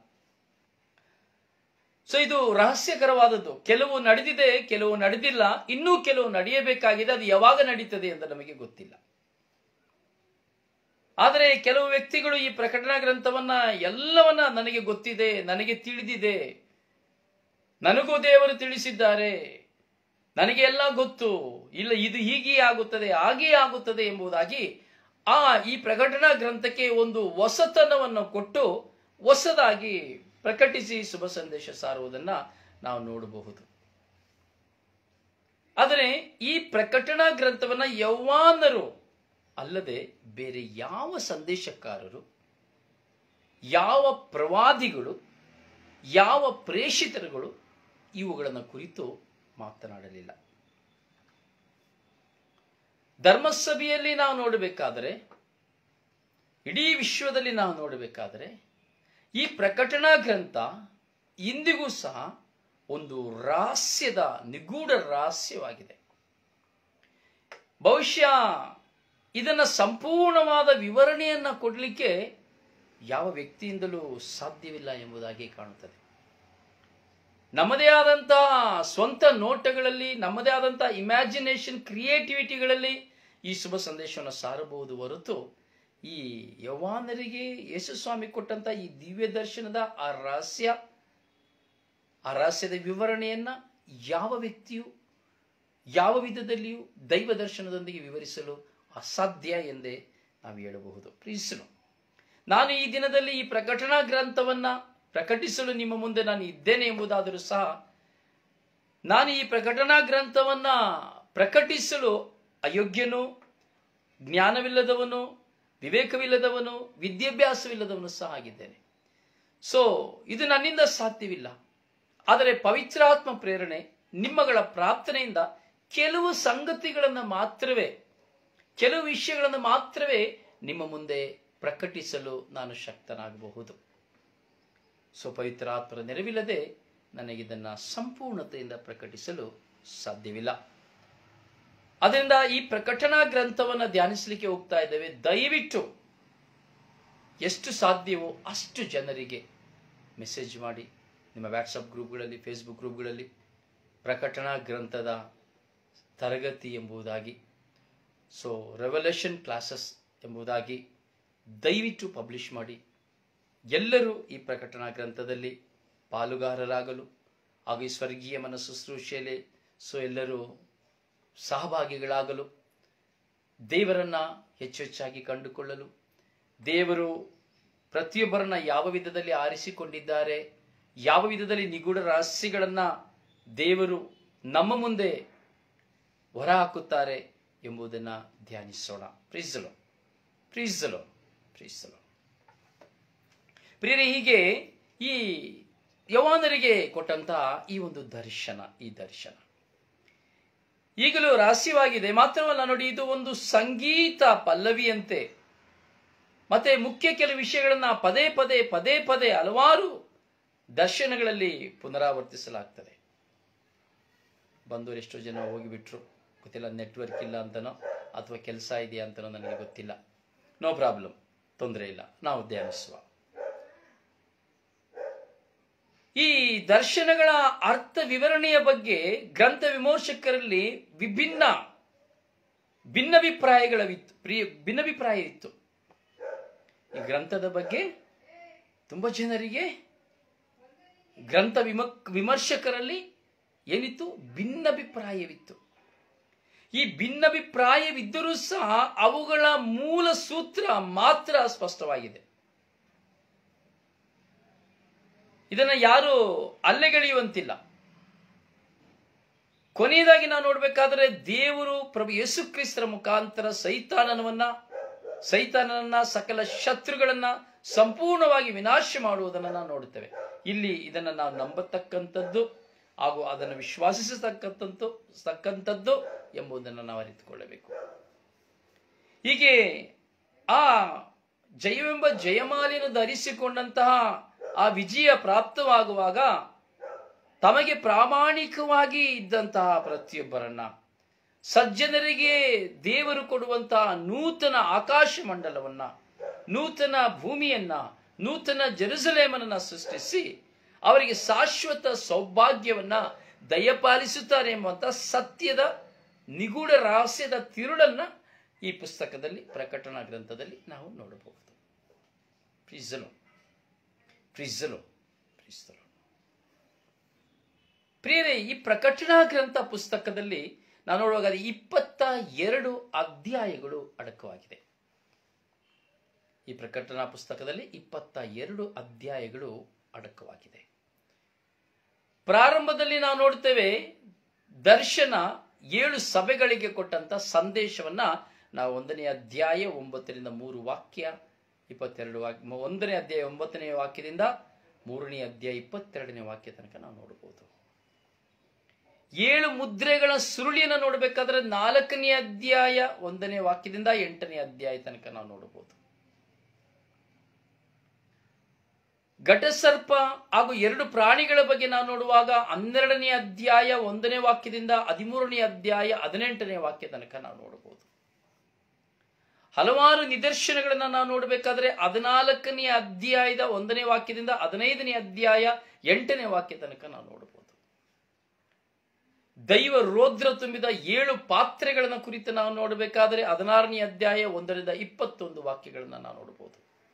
ಸೊ ಇದು ರಹಸ್ಯಕರವಾದದ್ದು ಕೆಲವು ನಡೆದಿದೆ ಕೆಲವು ನಡೆದಿಲ್ಲ ಇನ್ನೂ ಕೆಲವು ನಡೆಯಬೇಕಾಗಿದೆ ಅದು ಯಾವಾಗ ನಡೀತದೆ ಎಂದು ನಮಗೆ ಗೊತ್ತಿಲ್ಲ ಆದರೆ ಕೆಲವು ವ್ಯಕ್ತಿಗಳು ಈ ಪ್ರಕಟಣಾ ಗ್ರಂಥವನ್ನ ಎಲ್ಲವನ್ನ ನನಗೆ ಗೊತ್ತಿದೆ ನನಗೆ ತಿಳಿದಿದೆ ನನಗೂ ದೇವರು ತಿಳಿಸಿದ್ದಾರೆ ನನಗೆ ಎಲ್ಲ ಗೊತ್ತು ಇಲ್ಲ ಇದು ಹೀಗೆ ಆಗುತ್ತದೆ ಹಾಗೇ ಆಗುತ್ತದೆ ಎಂಬುದಾಗಿ ಆ ಈ ಪ್ರಕಟಣಾ ಗ್ರಂಥಕ್ಕೆ ಒಂದು ಹೊಸತನವನ್ನು ಕೊಟ್ಟು ಹೊಸದಾಗಿ ಪ್ರಕಟಿಸಿ ಶುಭ ಸಂದೇಶ ಸಾರುವುದನ್ನ ನಾವು ನೋಡಬಹುದು ಆದರೆ ಈ ಪ್ರಕಟಣಾ ಗ್ರಂಥವನ್ನ ಯೌವಾನರು ಅಲ್ಲದೆ ಬೇರೆ ಯಾವ ಸಂದೇಶಕಾರರು ಯಾವ ಪ್ರವಾದಿಗಳು ಯಾವ ಪ್ರೇಷಿತರುಗಳು ಇವುಗಳನ್ನು ಕುರಿತು ಮಾತನಾಡಲಿಲ್ಲ ಧರ್ಮಸಭೆಯಲ್ಲಿ ನಾವು ನೋಡಬೇಕಾದರೆ ಇಡೀ ವಿಶ್ವದಲ್ಲಿ ನಾವು ನೋಡಬೇಕಾದರೆ ಈ ಪ್ರಕಟಣಾ ಗ್ರಂಥ ಇಂದಿಗೂ ಸಹ ಒಂದು ರಹಸ್ಯದ ನಿಗೂಢ ರಹಸ್ಯವಾಗಿದೆ ಬಹುಶಃ ಇದನ್ನ ಸಂಪೂರ್ಣವಾದ ವಿವರಣೆಯನ್ನ ಕೊಡಲಿಕ್ಕೆ ಯಾವ ವ್ಯಕ್ತಿಯಿಂದಲೂ ಸಾಧ್ಯವಿಲ್ಲ ಎಂಬುದಾಗಿ ಕಾಣುತ್ತದೆ ನಮ್ಮದೇ ಆದಂತಹ ಸ್ವಂತ ನೋಟಗಳಲ್ಲಿ ನಮ್ಮದೇ ಆದಂತಹ ಇಮ್ಯಾಜಿನೇಷನ್ ಕ್ರಿಯೇಟಿವಿಟಿಗಳಲ್ಲಿ ಈ ಶುಭ ಸಂದೇಶವನ್ನು ಸಾರಬಹುದು ಹೊರತು ಈ ಯವಾನರಿಗೆ ಯೇಸುಸ್ವಾಮಿ ಕೊಟ್ಟಂತ ಈ ದಿವ್ಯ ದರ್ಶನದ ಆ ರಹಸ್ಯ ಆ ರಹಸ್ಯದ ವಿವರಣೆಯನ್ನ ಯಾವ ವ್ಯಕ್ತಿಯು ಯಾವ ವಿಧದಲ್ಲಿಯೂ ದೈವ ದರ್ಶನದೊಂದಿಗೆ ವಿವರಿಸಲು ಅಸಾಧ್ಯ ಎಂದೇ ನಾವು ಹೇಳಬಹುದು ಪ್ರೀಸಲು ನಾನು ಈ ದಿನದಲ್ಲಿ ಈ ಪ್ರಕಟಣಾ ಗ್ರಂಥವನ್ನ ಪ್ರಕಟಿಸಲು ನಿಮ್ಮ ಮುಂದೆ ನಾನು ಇದ್ದೇನೆ ಎಂಬುದಾದರೂ ಸಹ ನಾನು ಈ ಪ್ರಕಟಣಾ ಗ್ರಂಥವನ್ನ ಪ್ರಕಟಿಸಲು ಅಯೋಗ್ಯನು ಜ್ಞಾನವಿಲ್ಲದವನು ವಿವೇಕವಿಲ್ಲದವನು ವಿದ್ಯಾಭ್ಯಾಸವಿಲ್ಲದವನು ಸಹ ಆಗಿದ್ದೇನೆ ಸೊ ಇದು ನನ್ನಿಂದ ಸಾಧ್ಯವಿಲ್ಲ ಆದರೆ ಪವಿತ್ರಾತ್ಮ ಪ್ರೇರಣೆ ನಿಮ್ಮಗಳ ಪ್ರಾರ್ಥನೆಯಿಂದ ಕೆಲವು ಸಂಗತಿಗಳನ್ನು ಮಾತ್ರವೇ ಕೆಲವು ವಿಷಯಗಳನ್ನು ಮಾತ್ರವೇ ನಿಮ್ಮ ಮುಂದೆ ಪ್ರಕಟಿಸಲು ನಾನು ಶಕ್ತನಾಗಬಹುದು ಸೊ ಪವಿತ್ರಾತ್ಮರ ನೆರವಿಲ್ಲದೆ ನನಗಿದನ್ನು ಸಂಪೂರ್ಣತೆಯಿಂದ ಪ್ರಕಟಿಸಲು ಸಾಧ್ಯವಿಲ್ಲ ಅದರಿಂದ ಈ ಪ್ರಕಟಣಾ ಗ್ರಂಥವನ್ನು ಧ್ಯಾನಿಸಲಿಕ್ಕೆ ಹೋಗ್ತಾ ಇದ್ದೇವೆ ದಯವಿಟ್ಟು ಎಷ್ಟು ಸಾಧ್ಯವೋ ಅಷ್ಟು ಜನರಿಗೆ ಮೆಸೇಜ್ ಮಾಡಿ ನಿಮ್ಮ ವ್ಯಾಟ್ಸಪ್ ಗ್ರೂಪ್ಗಳಲ್ಲಿ ಫೇಸ್ಬುಕ್ ಗ್ರೂಪ್ಗಳಲ್ಲಿ ಪ್ರಕಟಣಾ ಗ್ರಂಥದ ತರಗತಿ ಎಂಬುದಾಗಿ ಸೊ ರೆವಲ್ಯೂಷನ್ ಕ್ಲಾಸಸ್ ಎಂಬುದಾಗಿ ದಯವಿಟ್ಟು ಪಬ್ಲಿಷ್ ಮಾಡಿ ಎಲ್ಲರೂ ಈ ಪ್ರಕಟಣಾ ಗ್ರಂಥದಲ್ಲಿ ಪಾಲುಗಾರರಾಗಲು ಹಾಗೂ ಈ ಸ್ವರ್ಗೀಯ ಮನ ಶುಶ್ರೂಷೆಯಲ್ಲಿ ಸೊ ಎಲ್ಲರೂ ಸಹಭಾಗಿಗಳಾಗಲು ದೇವರನ್ನ ಹೆಚ್ಚು ಹೆಚ್ಚಾಗಿ ಕಂಡುಕೊಳ್ಳಲು ದೇವರು ಪ್ರತಿಯೊಬ್ಬರನ್ನ ಯಾವ ವಿಧದಲ್ಲಿ ಆರಿಸಿಕೊಂಡಿದ್ದಾರೆ ಯಾವ ವಿಧದಲ್ಲಿ ನಿಗೂಢ ರಹಸ್ಯಗಳನ್ನ ದೇವರು ನಮ್ಮ ಮುಂದೆ ಹೊರಹಾಕುತ್ತಾರೆ ಎಂಬುದನ್ನು ಧ್ಯಾನಿಸೋಣ ಪ್ರೀಸಲು ಪ್ರೀಸಲು ಪ್ರೀಸಲು ಪ್ರಿಯರೇ ಹೀಗೆ ಈ ಯವಾನರಿಗೆ ಕೊಟ್ಟಂತಹ ಈ ಒಂದು ದರ್ಶನ ಈ ದರ್ಶನ ಈಗಲೂ ರಹಸ್ಯವಾಗಿದೆ ಮಾತ್ರವಲ್ಲ ನೋಡಿ ಇದು ಒಂದು ಸಂಗೀತ ಪಲ್ಲವಿಯಂತೆ ಮತ್ತೆ ಮುಖ್ಯ ಕೆಲವು ವಿಷಯಗಳನ್ನ ಪದೇ ಪದೇ ಪದೇ ಪದೇ ಹಲವಾರು ದರ್ಶನಗಳಲ್ಲಿ ಪುನರಾವರ್ತಿಸಲಾಗ್ತದೆ ಬಂದವರು ಎಷ್ಟೋ ಜನ ಹೋಗಿಬಿಟ್ರು ಗೊತ್ತಿಲ್ಲ ನೆಟ್ವರ್ಕ್ ಇಲ್ಲ ಅಂತನೋ ಅಥವಾ ಕೆಲಸ ಇದೆಯಾ ಅಂತನೋ ನನಗೆ ಗೊತ್ತಿಲ್ಲ ನೋ ಪ್ರಾಬ್ಲಮ್ ತೊಂದರೆ ಇಲ್ಲ ನಾವು ಧ್ಯಾನಿಸುವ ಈ ದರ್ಶನಗಳ ಅರ್ಥ ವಿವರಣೆಯ ಬಗ್ಗೆ ಗ್ರಂಥ ವಿಮರ್ಶಕರಲ್ಲಿ ವಿಭಿನ್ನ ಭಿನ್ನಾಭಿಪ್ರಾಯಗಳವಿತ್ತು ಪ್ರಿಯ ಭಿನ್ನಾಭಿಪ್ರಾಯ ಇತ್ತು ಈ ಗ್ರಂಥದ ಬಗ್ಗೆ ತುಂಬಾ ಜನರಿಗೆ ಗ್ರಂಥ ವಿಮ ವಿಮರ್ಶಕರಲ್ಲಿ ಏನಿತ್ತು ಭಿನ್ನಾಭಿಪ್ರಾಯವಿತ್ತು ಈ ಭಿನ್ನಾಭಿಪ್ರಾಯವಿದ್ದರೂ ಸಹ ಅವುಗಳ ಮೂಲ ಸೂತ್ರ ಮಾತ್ರ ಸ್ಪಷ್ಟವಾಗಿದೆ ಇದನ್ನ ಯಾರು ಅಲ್ಲೆಗೆಳೆಯುವಂತಿಲ್ಲ ಕೊನೆಯದಾಗಿ ನಾವು ನೋಡಬೇಕಾದ್ರೆ ದೇವರು ಪ್ರಭು ಯೇಸು ಕ್ರಿಸ್ತರ ಮುಖಾಂತರ ಸೈತಾನನವನ್ನ ಸೈತಾನನನ್ನ ಸಕಲ ಶತ್ರುಗಳನ್ನ ಸಂಪೂರ್ಣವಾಗಿ ವಿನಾಶ ಮಾಡುವುದನ್ನು ನಾವು ನೋಡುತ್ತೇವೆ ಇಲ್ಲಿ ಇದನ್ನು ನಾವು ನಂಬತಕ್ಕಂಥದ್ದು ಹಾಗೂ ಅದನ್ನು ವಿಶ್ವಾಸಿಸತಕ್ಕಂಥದ್ದು ತಕ್ಕಂಥದ್ದು ಎಂಬುದನ್ನು ನಾವು ಅರಿತುಕೊಳ್ಳಬೇಕು ಹೀಗೆ ಆ ಜಯವೆಂಬ ಜಯಮಾಲೆಯನ್ನು ಧರಿಸಿಕೊಂಡಂತಹ ಆ ವಿಜಯ ಪ್ರಾಪ್ತವಾಗುವಾಗ ತಮಗೆ ಪ್ರಾಮಾಣಿಕವಾಗಿ ಇದ್ದಂತಹ ಪ್ರತಿಯೊಬ್ಬರನ್ನ ಸಜ್ಜನರಿಗೆ ದೇವರು ಕೊಡುವಂತಹ ನೂತನ ಆಕಾಶ ಮಂಡಲವನ್ನ ನೂತನ ಭೂಮಿಯನ್ನ ನೂತನ ಜೆರುಸಲೇಮನ್ನ ಸೃಷ್ಟಿಸಿ ಅವರಿಗೆ ಶಾಶ್ವತ ಸೌಭಾಗ್ಯವನ್ನ ದಯಪಾಲಿಸುತ್ತಾರೆ ಎಂಬಂತ ಸತ್ಯದ ನಿಗೂಢ ರಹಸ್ಯದ ತಿರುಳನ್ನ ಈ ಪುಸ್ತಕದಲ್ಲಿ ಪ್ರಕಟಣಾ ಗ್ರಂಥದಲ್ಲಿ ನಾವು ನೋಡಬಹುದು ಪ್ರೀಸಲು ಪ್ರೀಸಲು ಪ್ರೀಸಲು ಪ್ರಿಯರೇ ಈ ಪ್ರಕಟಣಾ ಗ್ರಂಥ ಪುಸ್ತಕದಲ್ಲಿ ನಾವು ನೋಡುವಾಗ ಅದು ಇಪ್ಪತ್ತ ಎರಡು ಅಧ್ಯಾಯಗಳು ಅಡಕವಾಗಿದೆ ಈ ಪ್ರಕಟಣಾ ಪುಸ್ತಕದಲ್ಲಿ ಇಪ್ಪತ್ತ ಎರಡು ಅಧ್ಯಾಯಗಳು ಅಡಕವಾಗಿದೆ ಪ್ರಾರಂಭದಲ್ಲಿ ನಾವು ನೋಡ್ತೇವೆ ದರ್ಶನ ಏಳು ಸಭೆಗಳಿಗೆ ಕೊಟ್ಟಂತ ಸಂದೇಶವನ್ನ ನಾವು ಒಂದನೇ ಅಧ್ಯಾಯ ಒಂಬತ್ತರಿಂದ ಮೂರು ವಾಕ್ಯ ಇಪ್ಪತ್ತೆರಡು ವಾಕ್ಯ ಒಂದನೇ ಅಧ್ಯಾಯ ಒಂಬತ್ತನೇ ವಾಕ್ಯದಿಂದ ಮೂರನೇ ಅಧ್ಯಾಯ ಇಪ್ಪತ್ತೆರಡನೇ ವಾಕ್ಯ ತನಕ ನಾವು ನೋಡಬಹುದು ಏಳು ಮುದ್ರೆಗಳ ಸುರುಳಿಯನ್ನು ನೋಡಬೇಕಾದ್ರೆ ನಾಲ್ಕನೇ ಅಧ್ಯಾಯ ಒಂದನೇ ವಾಕ್ಯದಿಂದ ಎಂಟನೇ ಅಧ್ಯಾಯ ತನಕ ನಾವು ನೋಡಬಹುದು ಘಟಸರ್ಪ ಹಾಗೂ ಎರಡು ಪ್ರಾಣಿಗಳ ಬಗ್ಗೆ ನಾವು ನೋಡುವಾಗ ಹನ್ನೆರಡನೇ ಅಧ್ಯಾಯ ಒಂದನೇ ವಾಕ್ಯದಿಂದ ಹದಿಮೂರನೇ ಅಧ್ಯಾಯ ಹದಿನೆಂಟನೇ ವಾಕ್ಯ ತನಕ ನಾವು ನೋಡಬಹುದು ಹಲವಾರು ನಿದರ್ಶನಗಳನ್ನ ನಾವು ನೋಡಬೇಕಾದ್ರೆ ಹದಿನಾಲ್ಕನೇ ಅಧ್ಯಾಯದ ಒಂದನೇ ವಾಕ್ಯದಿಂದ ಹದಿನೈದನೇ ಅಧ್ಯಾಯ ಎಂಟನೇ ವಾಕ್ಯ ತನಕ ನಾವು ನೋಡಬಹುದು ದೈವ ರೋದ್ರ ತುಂಬಿದ ಏಳು ಪಾತ್ರೆಗಳನ್ನ ಕುರಿತು ನಾವು ನೋಡಬೇಕಾದ್ರೆ ಹದಿನಾರನೇ ಅಧ್ಯಾಯ ಒಂದರಿಂದ ಇಪ್ಪತ್ತೊಂದು ವಾಕ್ಯಗಳನ್ನ ನಾವು ನೋಡಬಹುದು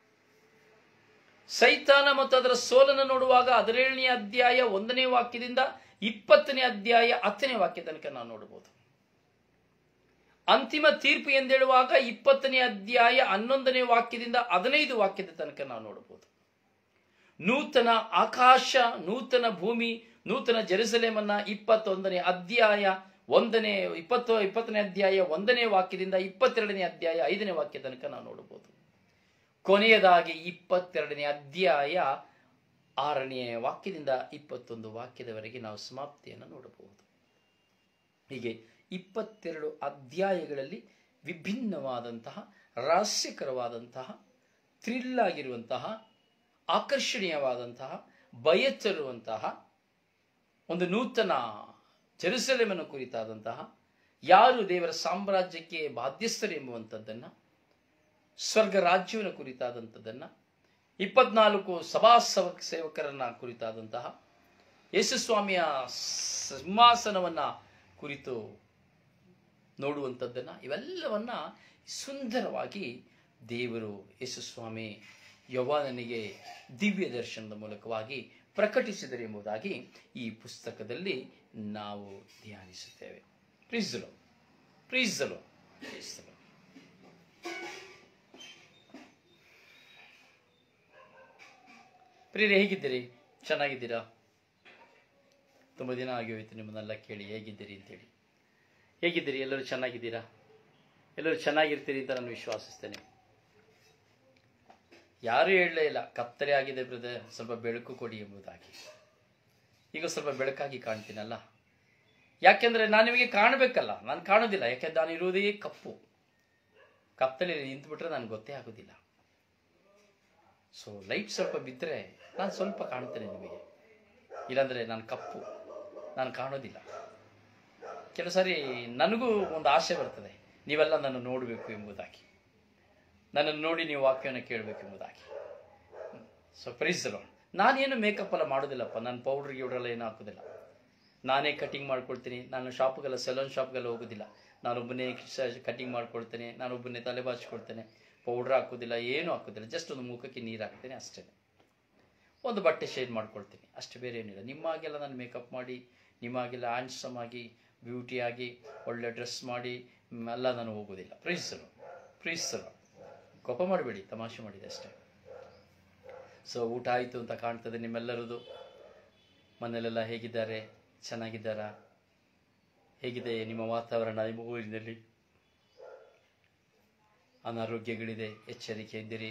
ಸೈತಾನ ಮತ್ತು ಅದರ ಸೋಲನ್ನು ನೋಡುವಾಗ ಹದಿನೇಳನೇ ಅಧ್ಯಾಯ ಒಂದನೇ ವಾಕ್ಯದಿಂದ ಇಪ್ಪತ್ತನೇ ಅಧ್ಯಾಯ ಹತ್ತನೇ ವಾಕ್ಯ ತನಕ ನಾವು ನೋಡಬಹುದು ಅಂತಿಮ ತೀರ್ಪು ಎಂದೇಳುವಾಗ ಇಪ್ಪತ್ತನೇ ಅಧ್ಯಾಯ ಹನ್ನೊಂದನೇ ವಾಕ್ಯದಿಂದ ಹದಿನೈದು ವಾಕ್ಯದ ತನಕ ನಾವು ನೋಡಬಹುದು ನೂತನ ಆಕಾಶ ನೂತನ ಭೂಮಿ ನೂತನ ಜೆರುಸಲೇಮನ್ನ ಇಪ್ಪತ್ತೊಂದನೇ ಅಧ್ಯಾಯ ಒಂದನೇ ಇಪ್ಪತ್ತು ಇಪ್ಪತ್ತನೇ ಅಧ್ಯಾಯ ಒಂದನೇ ವಾಕ್ಯದಿಂದ ಇಪ್ಪತ್ತೆರಡನೇ ಅಧ್ಯಾಯ ಐದನೇ ವಾಕ್ಯ ತನಕ ನಾವು ನೋಡಬಹುದು ಕೊನೆಯದಾಗಿ ಇಪ್ಪತ್ತೆರಡನೇ ಅಧ್ಯಾಯ ಆರನೇ ವಾಕ್ಯದಿಂದ ಇಪ್ಪತ್ತೊಂದು ವಾಕ್ಯದವರೆಗೆ ನಾವು ಸಮಾಪ್ತಿಯನ್ನು ನೋಡಬಹುದು ಹೀಗೆ ಇಪ್ಪತ್ತೆರಡು ಅಧ್ಯಾಯಗಳಲ್ಲಿ ವಿಭಿನ್ನವಾದಂತಹ ರಹಸ್ಯಕರವಾದಂತಹ ಥ್ರಿಲ್ ಆಗಿರುವಂತಹ ಆಕರ್ಷಣೀಯವಾದಂತಹ ಭಯ ತರುವಂತಹ ಒಂದು ನೂತನ ಜೆರುಸಲೇಮನ್ನು ಕುರಿತಾದಂತಹ ಯಾರು ದೇವರ ಸಾಮ್ರಾಜ್ಯಕ್ಕೆ ಬಾಧ್ಯಸ್ಥರು ಎಂಬುವಂಥದ್ದನ್ನು ಸ್ವರ್ಗ ರಾಜ್ಯವನ್ನು ಕುರಿತಾದಂಥದ್ದನ್ನ ಇಪ್ಪತ್ನಾಲ್ಕು ಸಭಾ ಸವ- ಸೇವಕರನ್ನ ಕುರಿತಾದಂತಹ ಯೇಸುಸ್ವಾಮಿಯ ಸಿಂಹಾಸನವನ್ನ ಕುರಿತು ನೋಡುವಂಥದ್ದನ್ನ ಇವೆಲ್ಲವನ್ನ ಸುಂದರವಾಗಿ ದೇವರು ಯೇಸುಸ್ವಾಮಿ ಯೌವನನಿಗೆ ದಿವ್ಯ ದರ್ಶನದ ಮೂಲಕವಾಗಿ ಪ್ರಕಟಿಸಿದರು ಎಂಬುದಾಗಿ ಈ ಪುಸ್ತಕದಲ್ಲಿ ನಾವು ಧ್ಯಾನಿಸುತ್ತೇವೆ ಪ್ರೀಸಲು ಪ್ರೀಸಲು ಪ್ರೀಸಲು ಪ್ರಿಯರೇ ಹೇಗಿದ್ದೀರಿ ಚೆನ್ನಾಗಿದ್ದೀರಾ ತುಂಬ ದಿನ ಆಗಿ ಹೋಯ್ತು ನಿಮ್ಮನ್ನೆಲ್ಲ ಕೇಳಿ ಹೇಗಿದ್ದೀರಿ ಅಂತೇಳಿ ಹೇಗಿದ್ದೀರಿ ಎಲ್ಲರೂ ಚೆನ್ನಾಗಿದ್ದೀರಾ ಎಲ್ಲರೂ ಚೆನ್ನಾಗಿರ್ತೀರಿ ಅಂತ ನಾನು ವಿಶ್ವಾಸಿಸ್ತೇನೆ ಯಾರೂ ಹೇಳಲೇ ಇಲ್ಲ ಕತ್ತಲೆ ಆಗಿದೆ ಬ್ರದರ್ ಸ್ವಲ್ಪ ಬೆಳಕು ಕೊಡಿ ಎಂಬುದಾಗಿ ಈಗ ಸ್ವಲ್ಪ ಬೆಳಕಾಗಿ ಕಾಣ್ತೀನಲ್ಲ ಯಾಕೆಂದ್ರೆ ನಾನು ನಿಮಗೆ ಕಾಣಬೇಕಲ್ಲ ನಾನು ಕಾಣೋದಿಲ್ಲ ಯಾಕೆಂದ್ರೆ ನಾನು ಇರುವುದೇ ಕಪ್ಪು ಕತ್ತಲೆಯಲ್ಲಿ ನಿಂತುಬಿಟ್ರೆ ನನಗೆ ಗೊತ್ತೇ ಆಗೋದಿಲ್ಲ ಸೊ ಲೈಟ್ ಸ್ವಲ್ಪ ಬಿದ್ದರೆ ನಾನು ಸ್ವಲ್ಪ ಕಾಣ್ತೇನೆ ನಿಮಗೆ ಇಲ್ಲಾಂದರೆ ನಾನು ಕಪ್ಪು ನಾನು ಕಾಣೋದಿಲ್ಲ ಕೆಲವು ಸಾರಿ ನನಗೂ ಒಂದು ಆಸೆ ಬರ್ತದೆ ನೀವೆಲ್ಲ ನನ್ನ ನೋಡಬೇಕು ಎಂಬುದಾಗಿ ನನ್ನನ್ನು ನೋಡಿ ನೀವು ವಾಕ್ಯವನ್ನು ಕೇಳಬೇಕು ಎಂಬುದಾಗಿ ಸೊ ಪ್ರೈಸಲು ನಾನೇನು ಮೇಕಪ್ ಎಲ್ಲ ಮಾಡೋದಿಲ್ಲಪ್ಪ ನಾನು ಪೌಡ್ರ್ ಗಿವ್ಡ್ರೆಲ್ಲ ಏನು ಹಾಕೋದಿಲ್ಲ ನಾನೇ ಕಟಿಂಗ್ ಮಾಡ್ಕೊಳ್ತೀನಿ ನಾನು ಶಾಪ್ಗೆಲ್ಲ ಸೆಲೂನ್ ಶಾಪ್ಗೆಲ್ಲ ಹೋಗೋದಿಲ್ಲ ನಾನೊಬ್ಬನೇ ಕಟಿಂಗ್ ಮಾಡ್ಕೊಳ್ತೇನೆ ನಾನೊಬ್ಬನೇ ತಲೆ ಬಾಚ್ಕೊಳ್ತೇನೆ ಪೌಡ್ರ್ ಹಾಕೋದಿಲ್ಲ ಏನೂ ಹಾಕೋದಿಲ್ಲ ಜಸ್ಟ್ ಒಂದು ಮುಖಕ್ಕೆ ನೀರು ಹಾಕ್ತೇನೆ ಅಷ್ಟೇ ಒಂದು ಬಟ್ಟೆ ಶೇಡ್ ಮಾಡ್ಕೊಳ್ತೀನಿ ಅಷ್ಟು ಬೇರೆ ಏನಿಲ್ಲ ನಿಮ್ಮಾಗೆಲ್ಲ ನಾನು ಮೇಕಪ್ ಮಾಡಿ ನಿಮ್ಮಾಗೆಲ್ಲ ಹ್ಯಾಂಡ್ಸಮ್ ಆಗಿ ಬ್ಯೂಟಿಯಾಗಿ ಒಳ್ಳೆ ಡ್ರೆಸ್ ಮಾಡಿ ಮ್, ಎಲ್ಲ ನಾನು ಹೋಗೋದಿಲ್ಲ ಪ್ರೀಸಲು ಪ್ರೀಸಲು ಕೋಪ ಮಾಡಬೇಡಿ ತಮಾಷೆ ಮಾಡಿದೆ ಅಷ್ಟೇ ಸೊ ಊಟ ಆಯಿತು ಅಂತ ಕಾಣ್ತದೆ ನಿಮ್ಮೆಲ್ಲರದು ಮನೆಯಲ್ಲೆಲ್ಲ ಹೇಗಿದ್ದಾರೆ ಚೆನ್ನಾಗಿದ್ದಾರಾ ಹೇಗಿದೆ ನಿಮ್ಮ ವಾತಾವರಣ ನಿಮ್ಮ ಊರಿನಲ್ಲಿ ಅನಾರೋಗ್ಯಗಳಿದೆ ಎಚ್ಚರಿಕೆ ಇದ್ದಿರಿ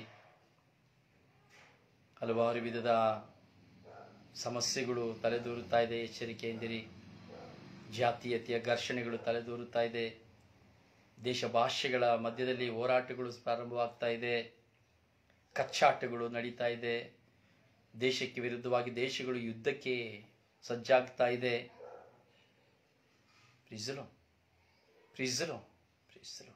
ಹಲವಾರು ವಿಧದ ಸಮಸ್ಯೆಗಳು ತಲೆದೂರುತ್ತಾ ಇದೆ ಎಚ್ಚರಿಕೆ ಎಂದಿರಿ ಜಾತೀಯತೆಯ ಘರ್ಷಣೆಗಳು ತಲೆದೂರುತ್ತಾ ಇದೆ ದೇಶ ಭಾಷೆಗಳ ಮಧ್ಯದಲ್ಲಿ ಹೋರಾಟಗಳು ಪ್ರಾರಂಭವಾಗ್ತಾ ಇದೆ ಕಚ್ಚಾಟಗಳು ನಡೀತಾ ಇದೆ ದೇಶಕ್ಕೆ ವಿರುದ್ಧವಾಗಿ ದೇಶಗಳು ಯುದ್ಧಕ್ಕೆ ಸಜ್ಜಾಗ್ತಾ ಇದೆ ಪ್ರಿಸಲು ಪ್ರೀಸಲು ಪ್ರೀಸಲು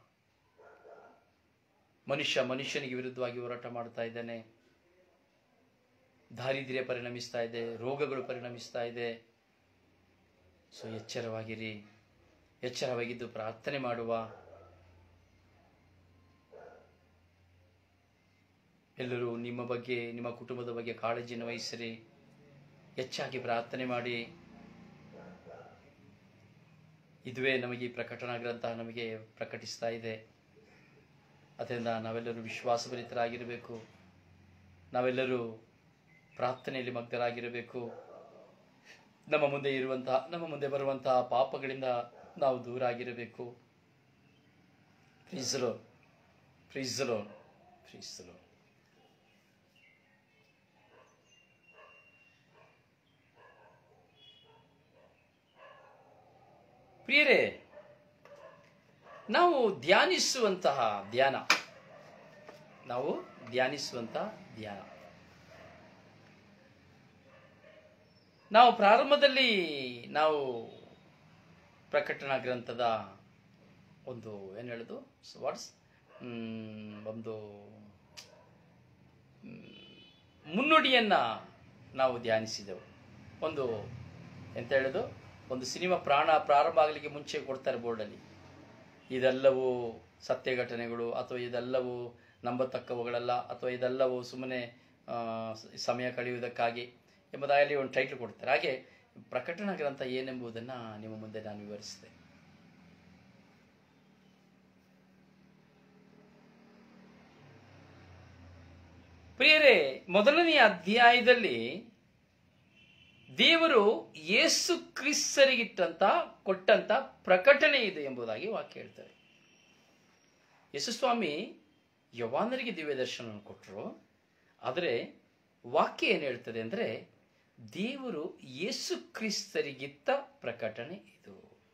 ಮನುಷ್ಯ ಮನುಷ್ಯನಿಗೆ ವಿರುದ್ಧವಾಗಿ ಹೋರಾಟ ಮಾಡ್ತಾ ಇದ್ದಾನೆ ದಾರಿದ್ರ್ಯ ಪರಿಣಮಿಸ್ತಾ ಇದೆ ರೋಗಗಳು ಪರಿಣಮಿಸ್ತಾ ಇದೆ ಸೊ ಎಚ್ಚರವಾಗಿರಿ ಎಚ್ಚರವಾಗಿದ್ದು ಪ್ರಾರ್ಥನೆ ಮಾಡುವ ಎಲ್ಲರೂ ನಿಮ್ಮ ಬಗ್ಗೆ ನಿಮ್ಮ ಕುಟುಂಬದ ಬಗ್ಗೆ ಕಾಳಜಿಯನ್ನು ವಹಿಸಿರಿ ಹೆಚ್ಚಾಗಿ ಪ್ರಾರ್ಥನೆ ಮಾಡಿ ಇದುವೇ ನಮಗೆ ಈ ಪ್ರಕಟಣಾ ಗ್ರಂಥ ನಮಗೆ ಪ್ರಕಟಿಸ್ತಾ ಇದೆ ಅದರಿಂದ ನಾವೆಲ್ಲರೂ ವಿಶ್ವಾಸಭರಿತರಾಗಿರಬೇಕು ನಾವೆಲ್ಲರೂ ಪ್ರಾರ್ಥನೆಯಲ್ಲಿ ಮಗ್ನರಾಗಿರಬೇಕು ನಮ್ಮ ಮುಂದೆ ಇರುವಂತಹ ನಮ್ಮ ಮುಂದೆ ಬರುವಂತಹ ಪಾಪಗಳಿಂದ ನಾವು ದೂರ ಆಗಿರಬೇಕು ಪ್ರೀಸಲೋ ಪ್ರೀಸಲೋ ಪ್ರೀಸಲೋ ಪ್ರಿಯರೇ ನಾವು ಧ್ಯಾನಿಸುವಂತಹ ಧ್ಯಾನ ನಾವು ಧ್ಯಾನಿಸುವಂತಹ ಧ್ಯಾನ ನಾವು ಪ್ರಾರಂಭದಲ್ಲಿ ನಾವು ಪ್ರಕಟಣಾ ಗ್ರಂಥದ ಒಂದು ಏನು ಹೇಳೋದು ವಾಟ್ಸ್ ಒಂದು ಮ್, ಮುನ್ನುಡಿಯನ್ನ ನಾವು ಧ್ಯಾನಿಸಿದೆವು ಒಂದು ಎಂತ ಹೇಳೋದು ಒಂದು ಸಿನಿಮಾ ಪ್ರಾಣ ಪ್ರಾರಂಭ ಆಗಲಿಕ್ಕೆ ಮುಂಚೆ ಕೊಡ್ತಾರೆ ಬೋರ್ಡಲ್ಲಿ ಇದೆಲ್ಲವೂ ಸತ್ಯ ಘಟನೆಗಳು ಅಥವಾ ಇದೆಲ್ಲವೂ ನಂಬತಕ್ಕವುಗಳಲ್ಲ ಅಥವಾ ಇದೆಲ್ಲವೂ ಸುಮ್ಮನೆ ಆ, ಸ- ಸಮಯ ಕಳೆಯುವುದಕ್ಕಾಗಿ ಎಂಬುದಾಗಲಿ ಒಂದು ಟೈಟ್ಲ್ ಕೊಡ್ತಾರೆ ಹಾಗೆ ಪ್ರಕಟಣಾ ಗ್ರಂಥ ಏನೆಂಬುದನ್ನು ನಿಮ್ಮ ಮುಂದೆ ನಾನು ವಿವರಿಸಿದೆ ಪ್ರಿಯರೇ ಮೊದಲನೆಯ ಅಧ್ಯಾಯದಲ್ಲಿ ದೇವರು ಯೇಸು ಕ್ರಿಸ್ತರಿಗಿಟ್ಟಂತ ಕೊಟ್ಟಂತ ಪ್ರಕಟಣೆ ಇದೆ ಎಂಬುದಾಗಿ ವಾಕ್ಯ ಹೇಳ್ತಾರೆ ಯೇಸು ಸ್ವಾಮಿ ಯವಾನರಿಗೆ ದಿವ್ಯ ದರ್ಶನ ಕೊಟ್ಟರು ಆದರೆ ವಾಕ್ಯ ಏನು ಹೇಳ್ತದೆ ಅಂದರೆ ದೇವರು ಯೇಸು ಕ್ರಿಸ್ತರಿಗಿತ್ತ ಪ್ರಕಟಣೆ ಇದು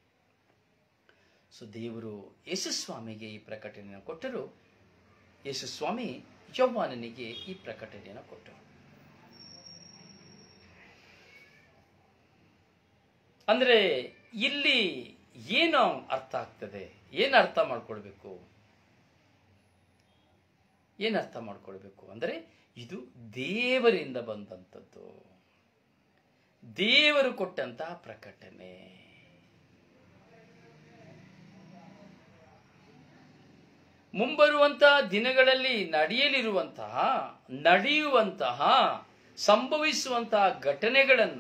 ಸೊ ದೇವರು ಯೇಸು ಸ್ವಾಮಿಗೆ ಈ ಪ್ರಕಟಣೆಯನ್ನು ಕೊಟ್ಟರು ಯೇಸು ಸ್ವಾಮಿ ಯೌವಾನನಿಗೆ ಈ ಪ್ರಕಟಣೆಯನ್ನು ಕೊಟ್ಟರು ಅಂದ್ರೆ ಇಲ್ಲಿ ಏನು ಅರ್ಥ ಆಗ್ತದೆ ಏನು ಅರ್ಥ ಮಾಡ್ಕೊಳ್ಬೇಕು ಏನು ಅರ್ಥ ಮಾಡ್ಕೊಳ್ಬೇಕು ಅಂದರೆ ಇದು ದೇವರಿಂದ ಬಂದಂಥದ್ದು ದೇವರು ಕೊಟ್ಟಂತಹ ಪ್ರಕಟಣೆ ಮುಂಬರುವಂತಹ ದಿನಗಳಲ್ಲಿ ನಡೆಯಲಿರುವಂತಹ ನಡೆಯುವಂತಹ ಸಂಭವಿಸುವಂತಹ ಘಟನೆಗಳನ್ನ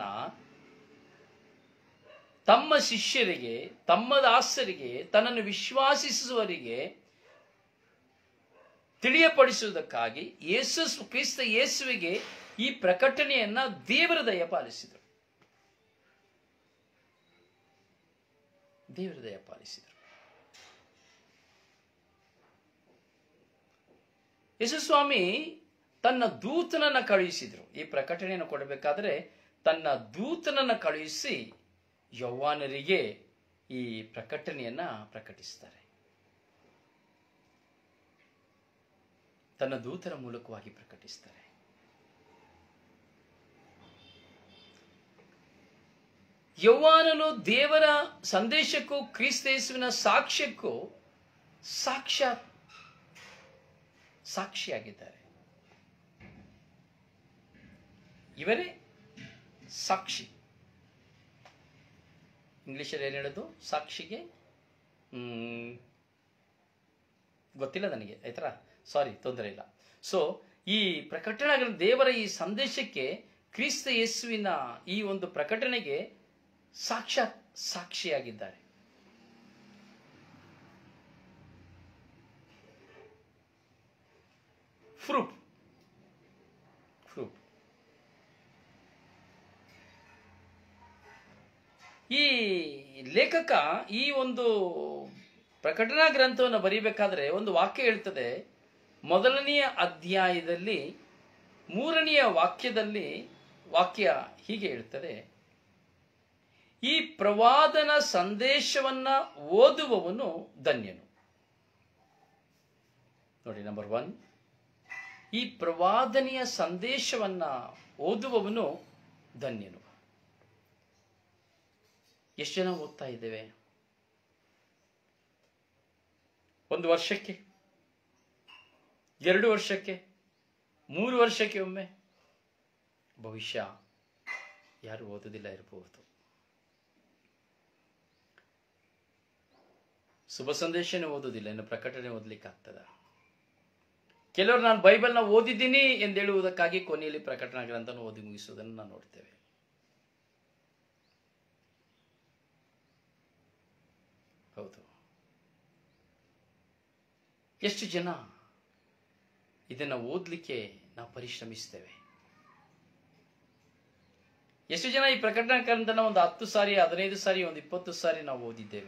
ತಮ್ಮ ಶಿಷ್ಯರಿಗೆ ತಮ್ಮ ದಾಸರಿಗೆ ತನ್ನನ್ನು ವಿಶ್ವಾಸಿಸುವವರಿಗೆ ತಿಳಿಯಪಡಿಸುವುದಕ್ಕಾಗಿ ಯೇಸು ಕ್ರಿಸ್ತ ಯೇಸುವಿಗೆ ಈ ಪ್ರಕಟಣೆಯನ್ನ ದೇವರ ದಯಪಾಲಿಸಿದರು ದೇವರ ದಯಪಾಲಿಸಿದರು ಯೇಸುಸ್ವಾಮಿ ತನ್ನ ದೂತನನ್ನ ಕಳುಹಿಸಿದ್ರು ಈ ಪ್ರಕಟಣೆಯನ್ನು ಕೊಡಬೇಕಾದ್ರೆ ತನ್ನ ದೂತನನ್ನ ಕಳುಹಿಸಿ ಯೌವಾನರಿಗೆ ಈ ಪ್ರಕಟಣೆಯನ್ನ ಪ್ರಕಟಿಸ್ತಾರೆ ತನ್ನ ದೂತರ ಮೂಲಕವಾಗಿ ಪ್ರಕಟಿಸ್ತಾರೆ ಯೌವಾನನು ದೇವರ ಸಂದೇಶಕ್ಕೂ ಕ್ರಿಸ್ತ ಯೇಸುವಿನ ಸಾಕ್ಷ್ಯಕ್ಕೂ ಸಾಕ್ಷಾತ್ ಸಾಕ್ಷಿಯಾಗಿದ್ದಾರೆ ಇವರೇ ಸಾಕ್ಷಿ ಇಂಗ್ಲಿಷಲ್ಲಿ ಏನು ಹೇಳೋದು ಸಾಕ್ಷಿಗೆ ಮ್, ಗೊತ್ತಿಲ್ಲ ನನಗೆ ಆಯ್ತಾ ಸಾರಿ ತೊಂದರೆ ಇಲ್ಲ ಸೊ ಈ ಪ್ರಕಟಣೆಗಳ ದೇವರ ಈ ಸಂದೇಶಕ್ಕೆ ಕ್ರಿಸ್ತ ಯೇಸುವಿನ ಈ ಒಂದು ಪ್ರಕಟಣೆಗೆ ಸಾಕ್ಷಾತ್ ಸಾಕ್ಷಿಯಾಗಿದ್ದಾರೆ ಫ್ರೂಪ್ ಫ್ರೂಪ್ ಈ ಲೇಖಕ ಈ ಒಂದು ಪ್ರಕಟಣಾ ಗ್ರಂಥವನ್ನು ಬರೀಬೇಕಾದ್ರೆ ಒಂದು ವಾಕ್ಯ ಹೇಳ್ತದೆ ಮೊದಲನೆಯ ಅಧ್ಯಾಯದಲ್ಲಿ ಮೂರನೆಯ ವಾಕ್ಯದಲ್ಲಿ ವಾಕ್ಯ ಹೀಗೆ ಹೇಳ್ತದೆ ಈ ಪ್ರವಾದನ ಸಂದೇಶವನ್ನ ಓದುವವನು ಧನ್ಯನು ನೋಡಿ ನಂಬರ್ ಒನ್ ಈ ಪ್ರವಾದನೆಯ ಸಂದೇಶವನ್ನ ಓದುವವನು ಧನ್ಯನು ಎಷ್ಟು ಜನ ಓದ್ತಾ ಇದ್ದೇವೆ ಒಂದು ವರ್ಷಕ್ಕೆ ಎರಡು ವರ್ಷಕ್ಕೆ ಮೂರು ವರ್ಷಕ್ಕೆ ಒಮ್ಮೆ ಭವಿಷ್ಯ ಯಾರು ಓದೋದಿಲ್ಲ ಇರಬಹುದು ಶುಭ ಸಂದೇಶನೇ ಓದೋದಿಲ್ಲ ಇನ್ನು ಪ್ರಕಟಣೆ ಓದಲಿಕ್ಕೆ ಆಗ್ತದ ಕೆಲವರು ನಾನು ಬೈಬಲ್ನ ಓದಿದ್ದೀನಿ ಎಂದೇಳುವುದಕ್ಕಾಗಿ ಕೊನೆಯಲ್ಲಿ ಪ್ರಕಟಣಾ ಗ್ರಂಥನ ಓದಿ ಮುಗಿಸುವುದನ್ನು ನಾವು ನೋಡ್ತೇವೆ ಹೌದು ಎಷ್ಟು ಜನ ಇದನ್ನು ಓದಲಿಕ್ಕೆ ನಾವು ಪರಿಶ್ರಮಿಸ್ತೇವೆ ಎಷ್ಟು ಜನ ಈ ಪ್ರಕಟಣಾ ಗ್ರಂಥನ ಒಂದು ಹತ್ತು ಸಾರಿ ಹದಿನೈದು ಸಾರಿ ಒಂದು ಇಪ್ಪತ್ತು ಸಾರಿ ನಾವು ಓದಿದ್ದೇವೆ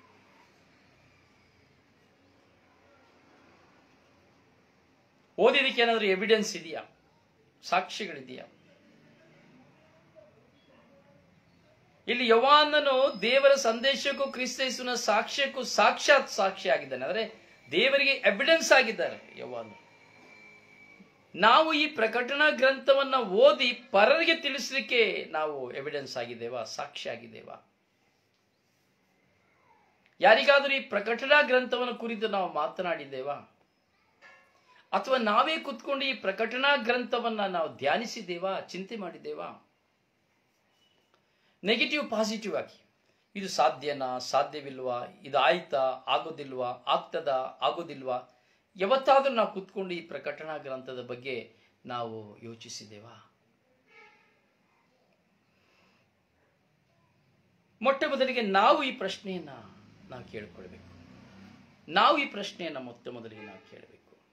ಓದಿದಕ್ಕೆ ಏನಾದರೂ ಎವಿಡೆನ್ಸ್ ಇದೆಯಾ ಸಾಕ್ಷಿಗಳಿದೆಯಾ ಇಲ್ಲಿ ಯವಾನನು ದೇವರ ಸಂದೇಶಕ್ಕೂ ಕ್ರಿಸ್ತೇಸುನ ಸಾಕ್ಷ್ಯಕ್ಕೂ ಸಾಕ್ಷಾತ್ ಸಾಕ್ಷಿ ಆಗಿದ್ದಾನೆ ಅಂದರೆ ದೇವರಿಗೆ ಎವಿಡೆನ್ಸ್ ಆಗಿದ್ದಾರೆ ಯವಾನು ನಾವು ಈ ಪ್ರಕಟಣಾ ಗ್ರಂಥವನ್ನ ಓದಿ ಪರರಿಗೆ ತಿಳಿಸಲಿಕ್ಕೆ ನಾವು ಎವಿಡೆನ್ಸ್ ಆಗಿದ್ದೇವಾ ಸಾಕ್ಷಿ ಆಗಿದ್ದೇವಾ ಯಾರಿಗಾದರೂ ಈ ಪ್ರಕಟಣಾ ಗ್ರಂಥವನ್ನು ಕುರಿತು ನಾವು ಮಾತನಾಡಿದ್ದೇವಾ ಅಥವಾ ನಾವೇ ಕುತ್ಕೊಂಡು ಈ ಪ್ರಕಟಣಾ ಗ್ರಂಥವನ್ನ ನಾವು ಧ್ಯಾನಿಸಿದ್ದೇವಾ ಚಿಂತೆ ಮಾಡಿದ್ದೇವಾ ನೆಗೆಟಿವ್ ಪಾಸಿಟಿವ್ ಆಗಿ ಇದು ಸಾಧ್ಯನಾ ಸಾಧ್ಯವಿಲ್ವಾ ಇದು ಆಯ್ತಾ ಆಗೋದಿಲ್ವಾ ಆಗ್ತದಾ ಆಗೋದಿಲ್ವಾ ಯಾವತ್ತಾದ್ರೂ ನಾವು ಕುತ್ಕೊಂಡು ಈ ಪ್ರಕಟಣಾ ಗ್ರಂಥದ ಬಗ್ಗೆ ನಾವು ಯೋಚಿಸಿದ್ದೇವಾ ಮೊಟ್ಟ ಮೊದಲಿಗೆ ನಾವು ಈ ಪ್ರಶ್ನೆಯನ್ನ ನಾವು ಕೇಳಿಕೊಳ್ಬೇಕು ನಾವು ಈ ಪ್ರಶ್ನೆಯನ್ನ ಮೊತ್ತ ಮೊದಲಿಗೆ ನಾವು ಕೇಳಬೇಕು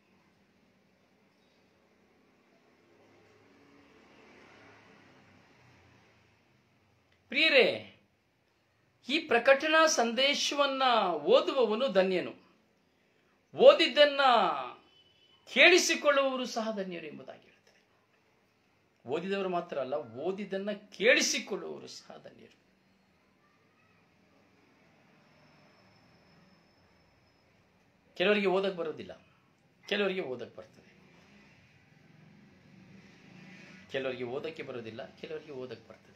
ಪ್ರಿಯರೇ ಈ ಪ್ರಕಟಣಾ ಸಂದೇಶವನ್ನ ಓದುವವನು ಧನ್ಯನು ಓದಿದ್ದನ್ನ ಕೇಳಿಸಿಕೊಳ್ಳುವವರು ಸಹ ಧನ್ಯರು ಎಂಬುದಾಗಿ ಹೇಳ್ತಾರೆ ಓದಿದವರು ಮಾತ್ರ ಅಲ್ಲ ಓದಿದ್ದನ್ನ ಕೇಳಿಸಿಕೊಳ್ಳುವವರು ಸಹ ಧನ್ಯರು ಕೆಲವರಿಗೆ ಓದಕ್ ಬರೋದಿಲ್ಲ ಕೆಲವರಿಗೆ ಓದಕ್ ಬರ್ತದೆ ಕೆಲವರಿಗೆ ಓದಕ್ಕೆ ಬರೋದಿಲ್ಲ ಕೆಲವರಿಗೆ ಓದಕ್ ಬರ್ತದೆ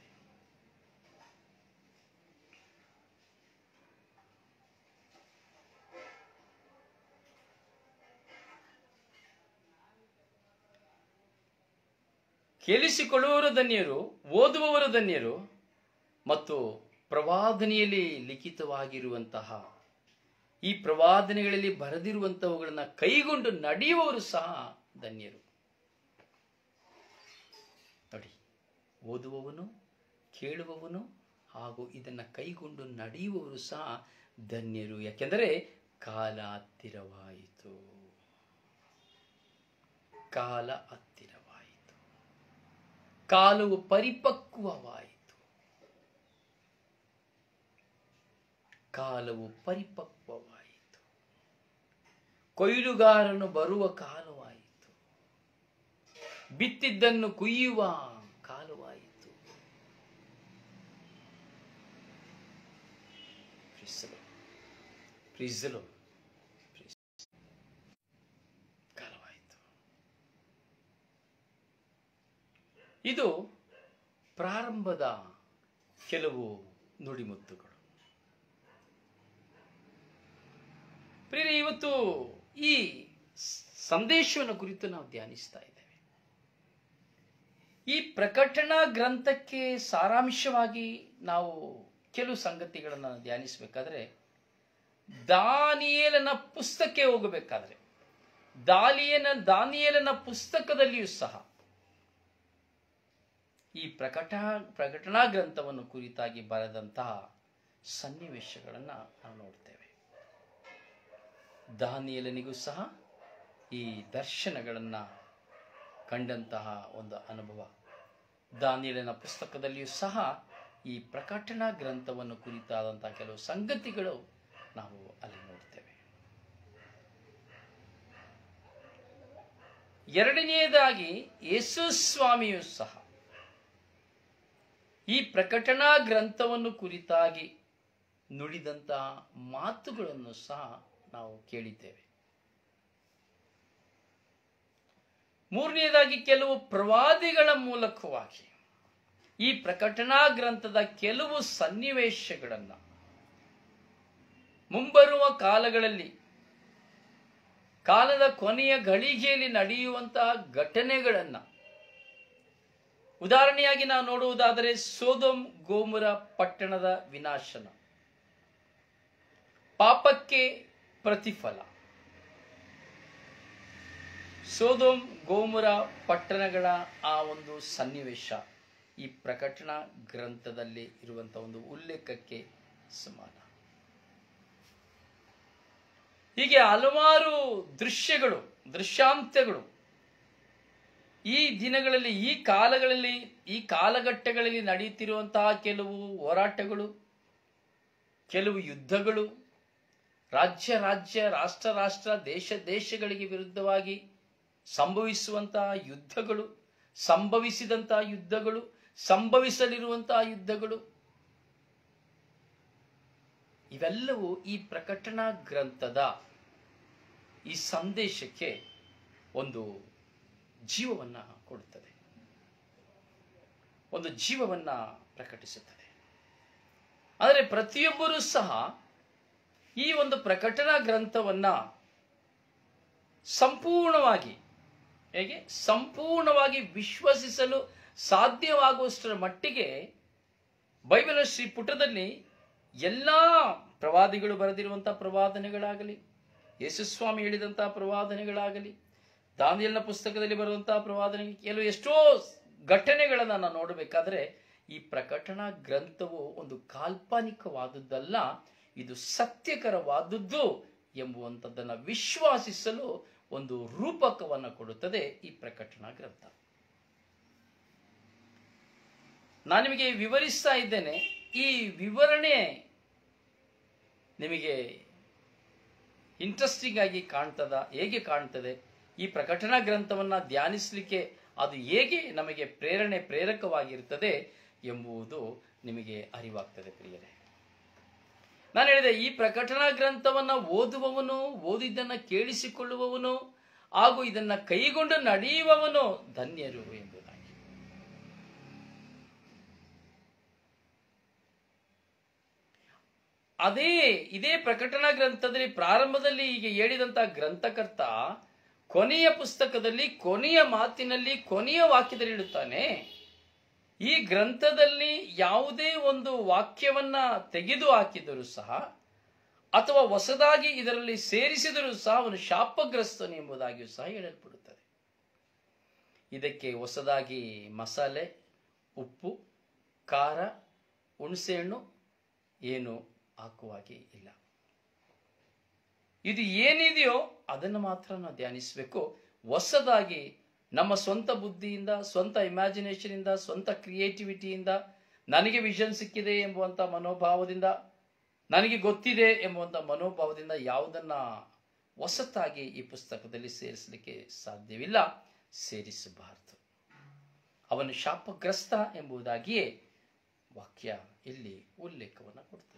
ಕೇಳಿಸಿಕೊಳ್ಳುವವರು ಧನ್ಯರು ಓದುವವರು ಧನ್ಯರು ಮತ್ತು ಪ್ರವಾದನೆಯಲ್ಲಿ ಲಿಖಿತವಾಗಿರುವಂತಹ ಈ ಪ್ರವಾದನೆಗಳಲ್ಲಿ ಬರೆದಿರುವಂತಹವುಗಳನ್ನ ಕೈಗೊಂಡು ನಡೆಯುವವರು ಸಹ ಧನ್ಯರು ನೋಡಿ ಓದುವವನು ಕೇಳುವವನು ಹಾಗೂ ಇದನ್ನ ಕೈಗೊಂಡು ನಡೆಯುವವರು ಸಹ ಧನ್ಯರು ಯಾಕೆಂದರೆ ಕಾಲ ಹತ್ತಿರವಾಯಿತು ಕಾಲ ಹತ್ತಿರವಾಯಿತು ಕಾಲವು ಪರಿಪಕ್ವವಾಯಿತು ಕಾಲವು ಪರಿಪಕ್ವವಾಯಿತು ಕೊಯ್ಲುಗಾರನು ಬರುವ ಕಾಲವಾಯಿತು ಬಿತ್ತಿದ್ದನ್ನು ಕುಯ್ಯುವ ಕಾಲವಾಯಿತು ಪ್ರೀಸಲು ಪ್ರೀಸಲು ಕಾಲವಾಯಿತು ಇದು ಪ್ರಾರಂಭದ ಕೆಲವು ನುಡಿಮುತ್ತುಗಳು ಪ್ರಿಯರೇ ಇವತ್ತು ಈ ಸಂದೇಶವನ್ನು ಕುರಿತು ನಾವು ಧ್ಯಾನಿಸ್ತಾ ಇದ್ದೇವೆ ಈ ಪ್ರಕಟಣಾ ಗ್ರಂಥಕ್ಕೆ ಸಾರಾಂಶವಾಗಿ ನಾವು ಕೆಲವು ಸಂಗತಿಗಳನ್ನು ಧ್ಯಾನಿಸಬೇಕಾದ್ರೆ ದಾನಿಯೇಲನ ಪುಸ್ತಕಕ್ಕೆ ಹೋಗಬೇಕಾದ್ರೆ ದಾಲಿಯನ ದಾನಿಯೇಲನ ಪುಸ್ತಕದಲ್ಲಿಯೂ ಸಹ ಈ ಪ್ರಕಟ ಪ್ರಕಟಣಾ ಗ್ರಂಥವನ್ನು ಕುರಿತಾಗಿ ಬರೆದಂತಹ ಸನ್ನಿವೇಶಗಳನ್ನು ನಾವು ನೋಡ್ತೇವೆ ದಾನಿಯಲನಿಗೂ ಸಹ ಈ ದರ್ಶನಗಳನ್ನು ಕಂಡಂತಹ ಒಂದು ಅನುಭವ ದಾನಿಯಲನ ಪುಸ್ತಕದಲ್ಲಿಯೂ ಸಹ ಈ ಪ್ರಕಟಣಾ ಗ್ರಂಥವನ್ನು ಕುರಿತಾದಂತಹ ಕೆಲವು ಸಂಗತಿಗಳು ನಾವು ಅಲ್ಲಿ ನೋಡ್ತೇವೆ ಎರಡನೆಯದಾಗಿ ಯೇಸು ಸ್ವಾಮಿಯೂ ಸಹ ಈ ಪ್ರಕಟಣಾ ಗ್ರಂಥವನ್ನು ಕುರಿತಾಗಿ ನುಡಿದಂತಹ ಮಾತುಗಳನ್ನು ಸಹ ನಾವು ಕೇಳಿದ್ದೇವೆ ಮೂರನೆಯದಾಗಿ ಕೆಲವು ಪ್ರವಾದಿಗಳ ಮೂಲಕವಾಗಿ ಈ ಪ್ರಕಟಣಾ ಗ್ರಂಥದ ಕೆಲವು ಸನ್ನಿವೇಶಗಳನ್ನು ಮುಂಬರುವ ಕಾಲಗಳಲ್ಲಿ ಕಾಲದ ಕೊನೆಯ ಗಳಿಗೆಯಲ್ಲಿ ನಡೆಯುವಂತಹ ಘಟನೆಗಳನ್ನ ಉದಾಹರಣೆಯಾಗಿ ನಾವು ನೋಡುವುದಾದರೆ ಸೋದೋಮ್ ಗೋಮುರ ಪಟ್ಟಣದ ವಿನಾಶನ ಪಾಪಕ್ಕೆ ಪ್ರತಿಫಲ ಸೋದೋಮ್ ಗೋಮುರ ಪಟ್ಟಣಗಳ ಆ ಒಂದು ಸನ್ನಿವೇಶ ಈ ಪ್ರಕಟಣಾ ಗ್ರಂಥದಲ್ಲಿ ಇರುವಂತಹ ಒಂದು ಉಲ್ಲೇಖಕ್ಕೆ ಸಮಾನ ಹೀಗೆ ಹಲವಾರು ದೃಶ್ಯಗಳು ದೃಶ್ಯಾಂತ್ಯಗಳು ಈ ದಿನಗಳಲ್ಲಿ ಈ ಕಾಲಗಳಲ್ಲಿ ಈ ಕಾಲಘಟ್ಟಗಳಲ್ಲಿ ನಡೆಯುತ್ತಿರುವಂತಹ ಕೆಲವು ಹೋರಾಟಗಳು ಕೆಲವು ಯುದ್ಧಗಳು ರಾಜ್ಯ ರಾಜ್ಯ ರಾಷ್ಟ್ರ ರಾಷ್ಟ್ರ ದೇಶ ದೇಶಗಳಿಗೆ ವಿರುದ್ಧವಾಗಿ ಸಂಭವಿಸುವಂತಹ ಯುದ್ಧಗಳು ಸಂಭವಿಸಿದಂತಹ ಯುದ್ಧಗಳು ಸಂಭವಿಸಲಿರುವಂತಹ ಯುದ್ಧಗಳು ಇವೆಲ್ಲವೂ ಈ ಪ್ರಕಟಣಾ ಗ್ರಂಥದ ಈ ಸಂದೇಶಕ್ಕೆ ಒಂದು ಜೀವವನ್ನ ಕೊಡುತ್ತದೆ ಒಂದು ಜೀವವನ್ನ ಪ್ರಕಟಿಸುತ್ತದೆ ಆದರೆ ಪ್ರತಿಯೊಬ್ಬರೂ ಸಹ ಈ ಒಂದು ಪ್ರಕಟಣಾ ಗ್ರಂಥವನ್ನ ಸಂಪೂರ್ಣವಾಗಿ ಹೇಗೆ ಸಂಪೂರ್ಣವಾಗಿ ವಿಶ್ವಸಿಸಲು ಸಾಧ್ಯವಾಗುವಷ್ಟರ ಮಟ್ಟಿಗೆ ಬೈಬಲ್ ಶ್ರೀ ಪುಟದಲ್ಲಿ ಎಲ್ಲ ಪ್ರವಾದಿಗಳು ಬರೆದಿರುವಂತಹ ಪ್ರವಾದನೆಗಳಾಗಲಿ ಯೇಸುಸ್ವಾಮಿ ಹೇಳಿದಂತಹ ಪ್ರವಾದನೆಗಳಾಗಲಿ ದಾನಿಯಲ್ನ ಪುಸ್ತಕದಲ್ಲಿ ಬರುವಂತಹ ಪ್ರವಾದನೆ ಕೆಲವು ಎಷ್ಟೋ ಘಟನೆಗಳನ್ನು ನಾವು ನೋಡಬೇಕಾದ್ರೆ ಈ ಪ್ರಕಟಣಾ ಗ್ರಂಥವು ಒಂದು ಕಾಲ್ಪನಿಕವಾದದ್ದಲ್ಲ ಇದು ಸತ್ಯಕರವಾದದ್ದು ಎಂಬುವಂಥದ್ದನ್ನ ವಿಶ್ವಾಸಿಸಲು ಒಂದು ರೂಪಕವನ್ನು ಕೊಡುತ್ತದೆ ಈ ಪ್ರಕಟಣಾ ಗ್ರಂಥ ನಾನು ನಿಮಗೆ ವಿವರಿಸ್ತಾ ಇದ್ದೇನೆ ಈ ವಿವರಣೆ ನಿಮಗೆ ಇಂಟ್ರೆಸ್ಟಿಂಗ್ ಆಗಿ ಕಾಣ್ತದ ಹೇಗೆ ಕಾಣ್ತದೆ ಈ ಪ್ರಕಟಣಾ ಗ್ರಂಥವನ್ನ ಧ್ಯಾನಿಸಲಿಕ್ಕೆ ಅದು ಹೇಗೆ ನಮಗೆ ಪ್ರೇರಣೆ ಪ್ರೇರಕವಾಗಿರ್ತದೆ ಎಂಬುದು ನಿಮಗೆ ಅರಿವಾಗ್ತದೆ ಪ್ರಿಯರೇ ನಾನು ಹೇಳಿದೆ ಈ ಪ್ರಕಟಣಾ ಗ್ರಂಥವನ್ನ ಓದುವವನು ಓದಿದ್ದನ್ನ ಕೇಳಿಸಿಕೊಳ್ಳುವವನು ಹಾಗೂ ಇದನ್ನ ಕೈಗೊಂಡು ನಡೆಯುವವನು ಧನ್ಯರು ಎಂಬುದಾಗಿ ಅದೇ ಇದೇ ಪ್ರಕಟಣಾ ಗ್ರಂಥದಲ್ಲಿ ಪ್ರಾರಂಭದಲ್ಲಿ ಈಗ ಹೇಳಿದಂತಹ ಗ್ರಂಥಕರ್ತ ಕೊನೆಯ ಪುಸ್ತಕದಲ್ಲಿ ಕೊನೆಯ ಮಾತಿನಲ್ಲಿ ಕೊನೆಯ ವಾಕ್ಯದಲ್ಲಿ ಇಡುತ್ತಾನೆ ಈ ಗ್ರಂಥದಲ್ಲಿ ಯಾವುದೇ ಒಂದು ವಾಕ್ಯವನ್ನ ತೆಗೆದು ಹಾಕಿದರೂ ಸಹ ಅಥವಾ ಹೊಸದಾಗಿ ಇದರಲ್ಲಿ ಸೇರಿಸಿದರೂ ಸಹ ಅವನು ಶಾಪಗ್ರಸ್ತನು ಎಂಬುದಾಗಿಯೂ ಸಹ ಹೇಳಲ್ಪಡುತ್ತದೆ ಇದಕ್ಕೆ ಹೊಸದಾಗಿ ಮಸಾಲೆ ಉಪ್ಪು ಖಾರ ಹುಣಸೆಹಣ್ಣು ಏನು ಹಾಕುವಾಗೆ ಇಲ್ಲ ಇದು ಏನಿದೆಯೋ ಅದನ್ನು ಮಾತ್ರ ನಾವು ಧ್ಯಾನಿಸಬೇಕು ಹೊಸದಾಗಿ ನಮ್ಮ ಸ್ವಂತ ಬುದ್ಧಿಯಿಂದ ಸ್ವಂತ ಇಮ್ಯಾಜಿನೇಷನ್ ಇಂದ ಸ್ವಂತ ಕ್ರಿಯೇಟಿವಿಟಿಯಿಂದ ನನಗೆ ವಿಷನ್ ಸಿಕ್ಕಿದೆ ಎಂಬುವಂತ ಮನೋಭಾವದಿಂದ ನನಗೆ ಗೊತ್ತಿದೆ ಎಂಬುವಂತ ಮನೋಭಾವದಿಂದ ಯಾವುದನ್ನ ಹೊಸತಾಗಿ ಈ ಪುಸ್ತಕದಲ್ಲಿ ಸೇರಿಸಲಿಕ್ಕೆ ಸಾಧ್ಯವಿಲ್ಲ ಸೇರಿಸಬಾರದು ಅವನು ಶಾಪಗ್ರಸ್ತ ಎಂಬುದಾಗಿಯೇ ವಾಕ್ಯ ಇಲ್ಲಿ ಉಲ್ಲೇಖವನ್ನು ಕೊಡ್ತದೆ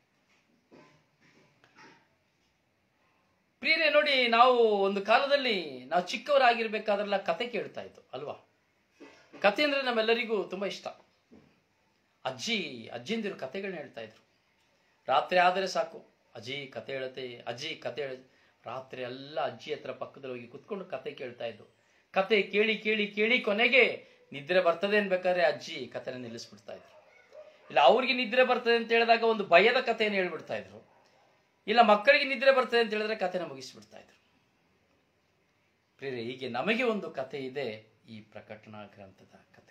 ಪ್ರಿಯರೇ ನೋಡಿ ನಾವು ಒಂದು ಕಾಲದಲ್ಲಿ ನಾವು ಚಿಕ್ಕವರಾಗಿರ್ಬೇಕಾದ್ರೆಲ್ಲ ಕತೆ ಕೇಳ್ತಾ ಇದ್ದು ಅಲ್ವಾ ಕತೆ ಅಂದ್ರೆ ನಮ್ಮೆಲ್ಲರಿಗೂ ತುಂಬಾ ಇಷ್ಟ ಅಜ್ಜಿ ಅಜ್ಜಿಂದಿರು ಕತೆಗಳನ್ನ ಹೇಳ್ತಾ ಇದ್ರು ರಾತ್ರಿ ಆದರೆ ಸಾಕು ಅಜ್ಜಿ ಕತೆ ಹೇಳುತ್ತೆ ಅಜ್ಜಿ ಕತೆ ಹೇಳ ರಾತ್ರಿ ಎಲ್ಲ ಅಜ್ಜಿ ಹತ್ರ ಪಕ್ಕದಲ್ಲಿ ಹೋಗಿ ಕುತ್ಕೊಂಡು ಕತೆ ಕೇಳ್ತಾ ಇದ್ದು ಕತೆ ಕೇಳಿ ಕೇಳಿ ಕೇಳಿ ಕೊನೆಗೆ ನಿದ್ರೆ ಬರ್ತದೆ ಅನ್ಬೇಕಾದ್ರೆ ಅಜ್ಜಿ ಕತೆನ ನಿಲ್ಲಿಸ್ಬಿಡ್ತಾ ಇದ್ರು ಇಲ್ಲ ಅವ್ರಿಗೆ ನಿದ್ರೆ ಬರ್ತದೆ ಅಂತ ಹೇಳಿದಾಗ ಒಂದು ಭಯದ ಕಥೆಯನ್ನು ಹೇಳ್ಬಿಡ್ತಾ ಇದ್ರು ಇಲ್ಲ ಮಕ್ಕಳಿಗೆ ನಿದ್ರೆ ಬರ್ತದೆ ಅಂತ ಹೇಳಿದ್ರೆ ಕಥೆನ ಮುಗಿಸ್ಬಿಡ್ತಾ ಇದ್ರು ಪ್ರಿಯರೇ ಹೀಗೆ ನಮಗೆ ಒಂದು ಕತೆ ಇದೆ ಈ ಪ್ರಕಟಣಾ ಗ್ರಂಥದ ಕತೆ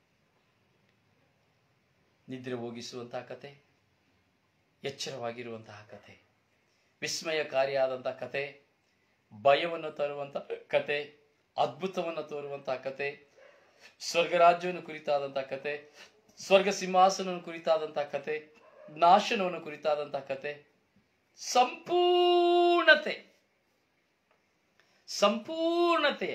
ನಿದ್ರೆ ಹೋಗಿಸುವಂತಹ ಕತೆ ಎಚ್ಚರವಾಗಿರುವಂತಹ ಕತೆ ವಿಸ್ಮಯಕಾರಿಯಾದಂತಹ ಕತೆ ಭಯವನ್ನು ತರುವಂತಹ ಕತೆ ಅದ್ಭುತವನ್ನು ತೋರುವಂತಹ ಕತೆ ಸ್ವರ್ಗರಾಜ್ಯವನ್ನು ಕುರಿತಾದಂತಹ ಕತೆ ಸ್ವರ್ಗ ಸಿಂಹಾಸನವನ್ನು ಕುರಿತಾದಂತಹ ಕತೆ ನಾಶನವನ್ನು ಕುರಿತಾದಂತಹ ಕತೆ ಸಂಪೂರ್ಣತೆ ಸಂಪೂರ್ಣತೆ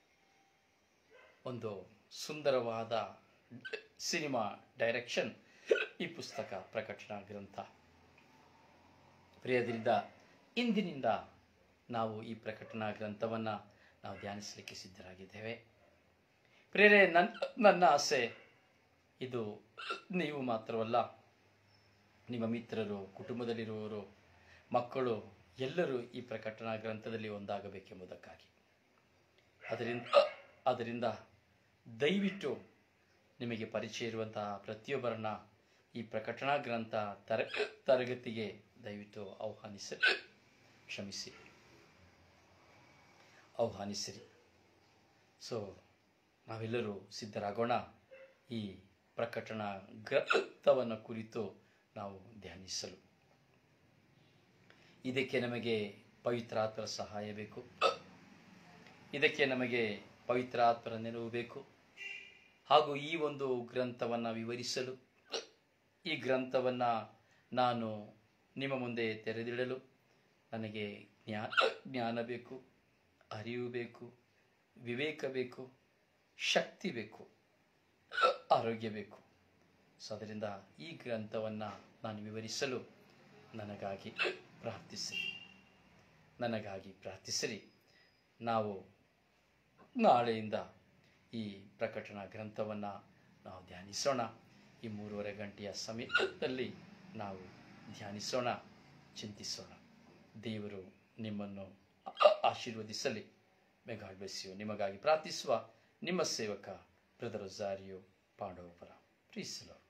ಒಂದು ಸುಂದರವಾದ ಸಿನಿಮಾ ಡೈರೆಕ್ಷನ್ ಈ ಪುಸ್ತಕ ಪ್ರಕಟಣಾ ಗ್ರಂಥ ಪ್ರಿಯದಿಂದ ಇಂದಿನಿಂದ ನಾವು ಈ ಪ್ರಕಟಣಾ ಗ್ರಂಥವನ್ನ ನಾವು ಧ್ಯಾನಿಸಲಿಕ್ಕೆ ಸಿದ್ಧರಾಗಿದ್ದೇವೆ ಪ್ರೇರೆ ನನ್ನ ನನ್ನ ಆಸೆ ಇದು ನೀವು ಮಾತ್ರವಲ್ಲ ನಿಮ್ಮ ಮಿತ್ರರು ಕುಟುಂಬದಲ್ಲಿರುವವರು ಮಕ್ಕಳು ಎಲ್ಲರೂ ಈ ಪ್ರಕಟಣಾ ಗ್ರಂಥದಲ್ಲಿ ಒಂದಾಗಬೇಕೆಂಬುದಕ್ಕಾಗಿ ಅದರಿಂದ ಅದರಿಂದ ದಯವಿಟ್ಟು ನಿಮಗೆ ಪರಿಚಯ ಇರುವಂತಹ ಪ್ರತಿಯೊಬ್ಬರನ್ನ ಈ ಪ್ರಕಟಣಾ ಗ್ರಂಥ ತರ ತರಗತಿಗೆ ದಯವಿಟ್ಟು ಆಹ್ವಾನಿಸಿ ಕ್ಷಮಿಸಿ ಆಹ್ವಾನಿಸಿರಿ ಸೊ ನಾವೆಲ್ಲರೂ ಸಿದ್ಧರಾಗೋಣ ಈ ಪ್ರಕಟಣಾ ಗ್ರಂಥವನ್ನು ಕುರಿತು ನಾವು ಧ್ಯಾನಿಸಲು ಇದಕ್ಕೆ ನಮಗೆ ಪವಿತ್ರಾತ್ಮರ ಸಹಾಯ ಬೇಕು ಇದಕ್ಕೆ ನಮಗೆ ಪವಿತ್ರಾತ್ಮರ ನೆರವು ಬೇಕು ಹಾಗೂ ಈ ಒಂದು ಗ್ರಂಥವನ್ನು ವಿವರಿಸಲು ಈ ಗ್ರಂಥವನ್ನು ನಾನು ನಿಮ್ಮ ಮುಂದೆ ತೆರೆದಿಡಲು ನನಗೆ ಜ್ಞಾನ ಜ್ಞಾನ ಬೇಕು ಅರಿವು ಬೇಕು ವಿವೇಕ ಬೇಕು ಶಕ್ತಿ ಬೇಕು ಆರೋಗ್ಯ ಬೇಕು ಸೊ ಅದರಿಂದ ಈ ಗ್ರಂಥವನ್ನು ನಾನು ವಿವರಿಸಲು ನನಗಾಗಿ ಪ್ರಾರ್ಥಿಸಿರಿ ನನಗಾಗಿ ಪ್ರಾರ್ಥಿಸಿರಿ ನಾವು ನಾಳೆಯಿಂದ ಈ ಪ್ರಕಟಣಾ ಗ್ರಂಥವನ್ನು ನಾವು ಧ್ಯಾನಿಸೋಣ ಈ ಮೂರುವರೆ ಗಂಟೆಯ ಸಮಯದಲ್ಲಿ ನಾವು ಧ್ಯಾನಿಸೋಣ ಚಿಂತಿಸೋಣ ದೇವರು ನಿಮ್ಮನ್ನು ಆ- ಆಶೀರ್ವದಿಸಲಿ ಮೆಗಾಡ್ ಬೆಸ್ಯು ನಿಮಗಾಗಿ ಪ್ರಾರ್ಥಿಸುವ ನಿಮ್ಮ ಸೇವಕ ಬ್ರದರ್ ಝಾರಿಯೋ ಪಾಂಡವಪುರ ಪ್ರೀಸಲೋ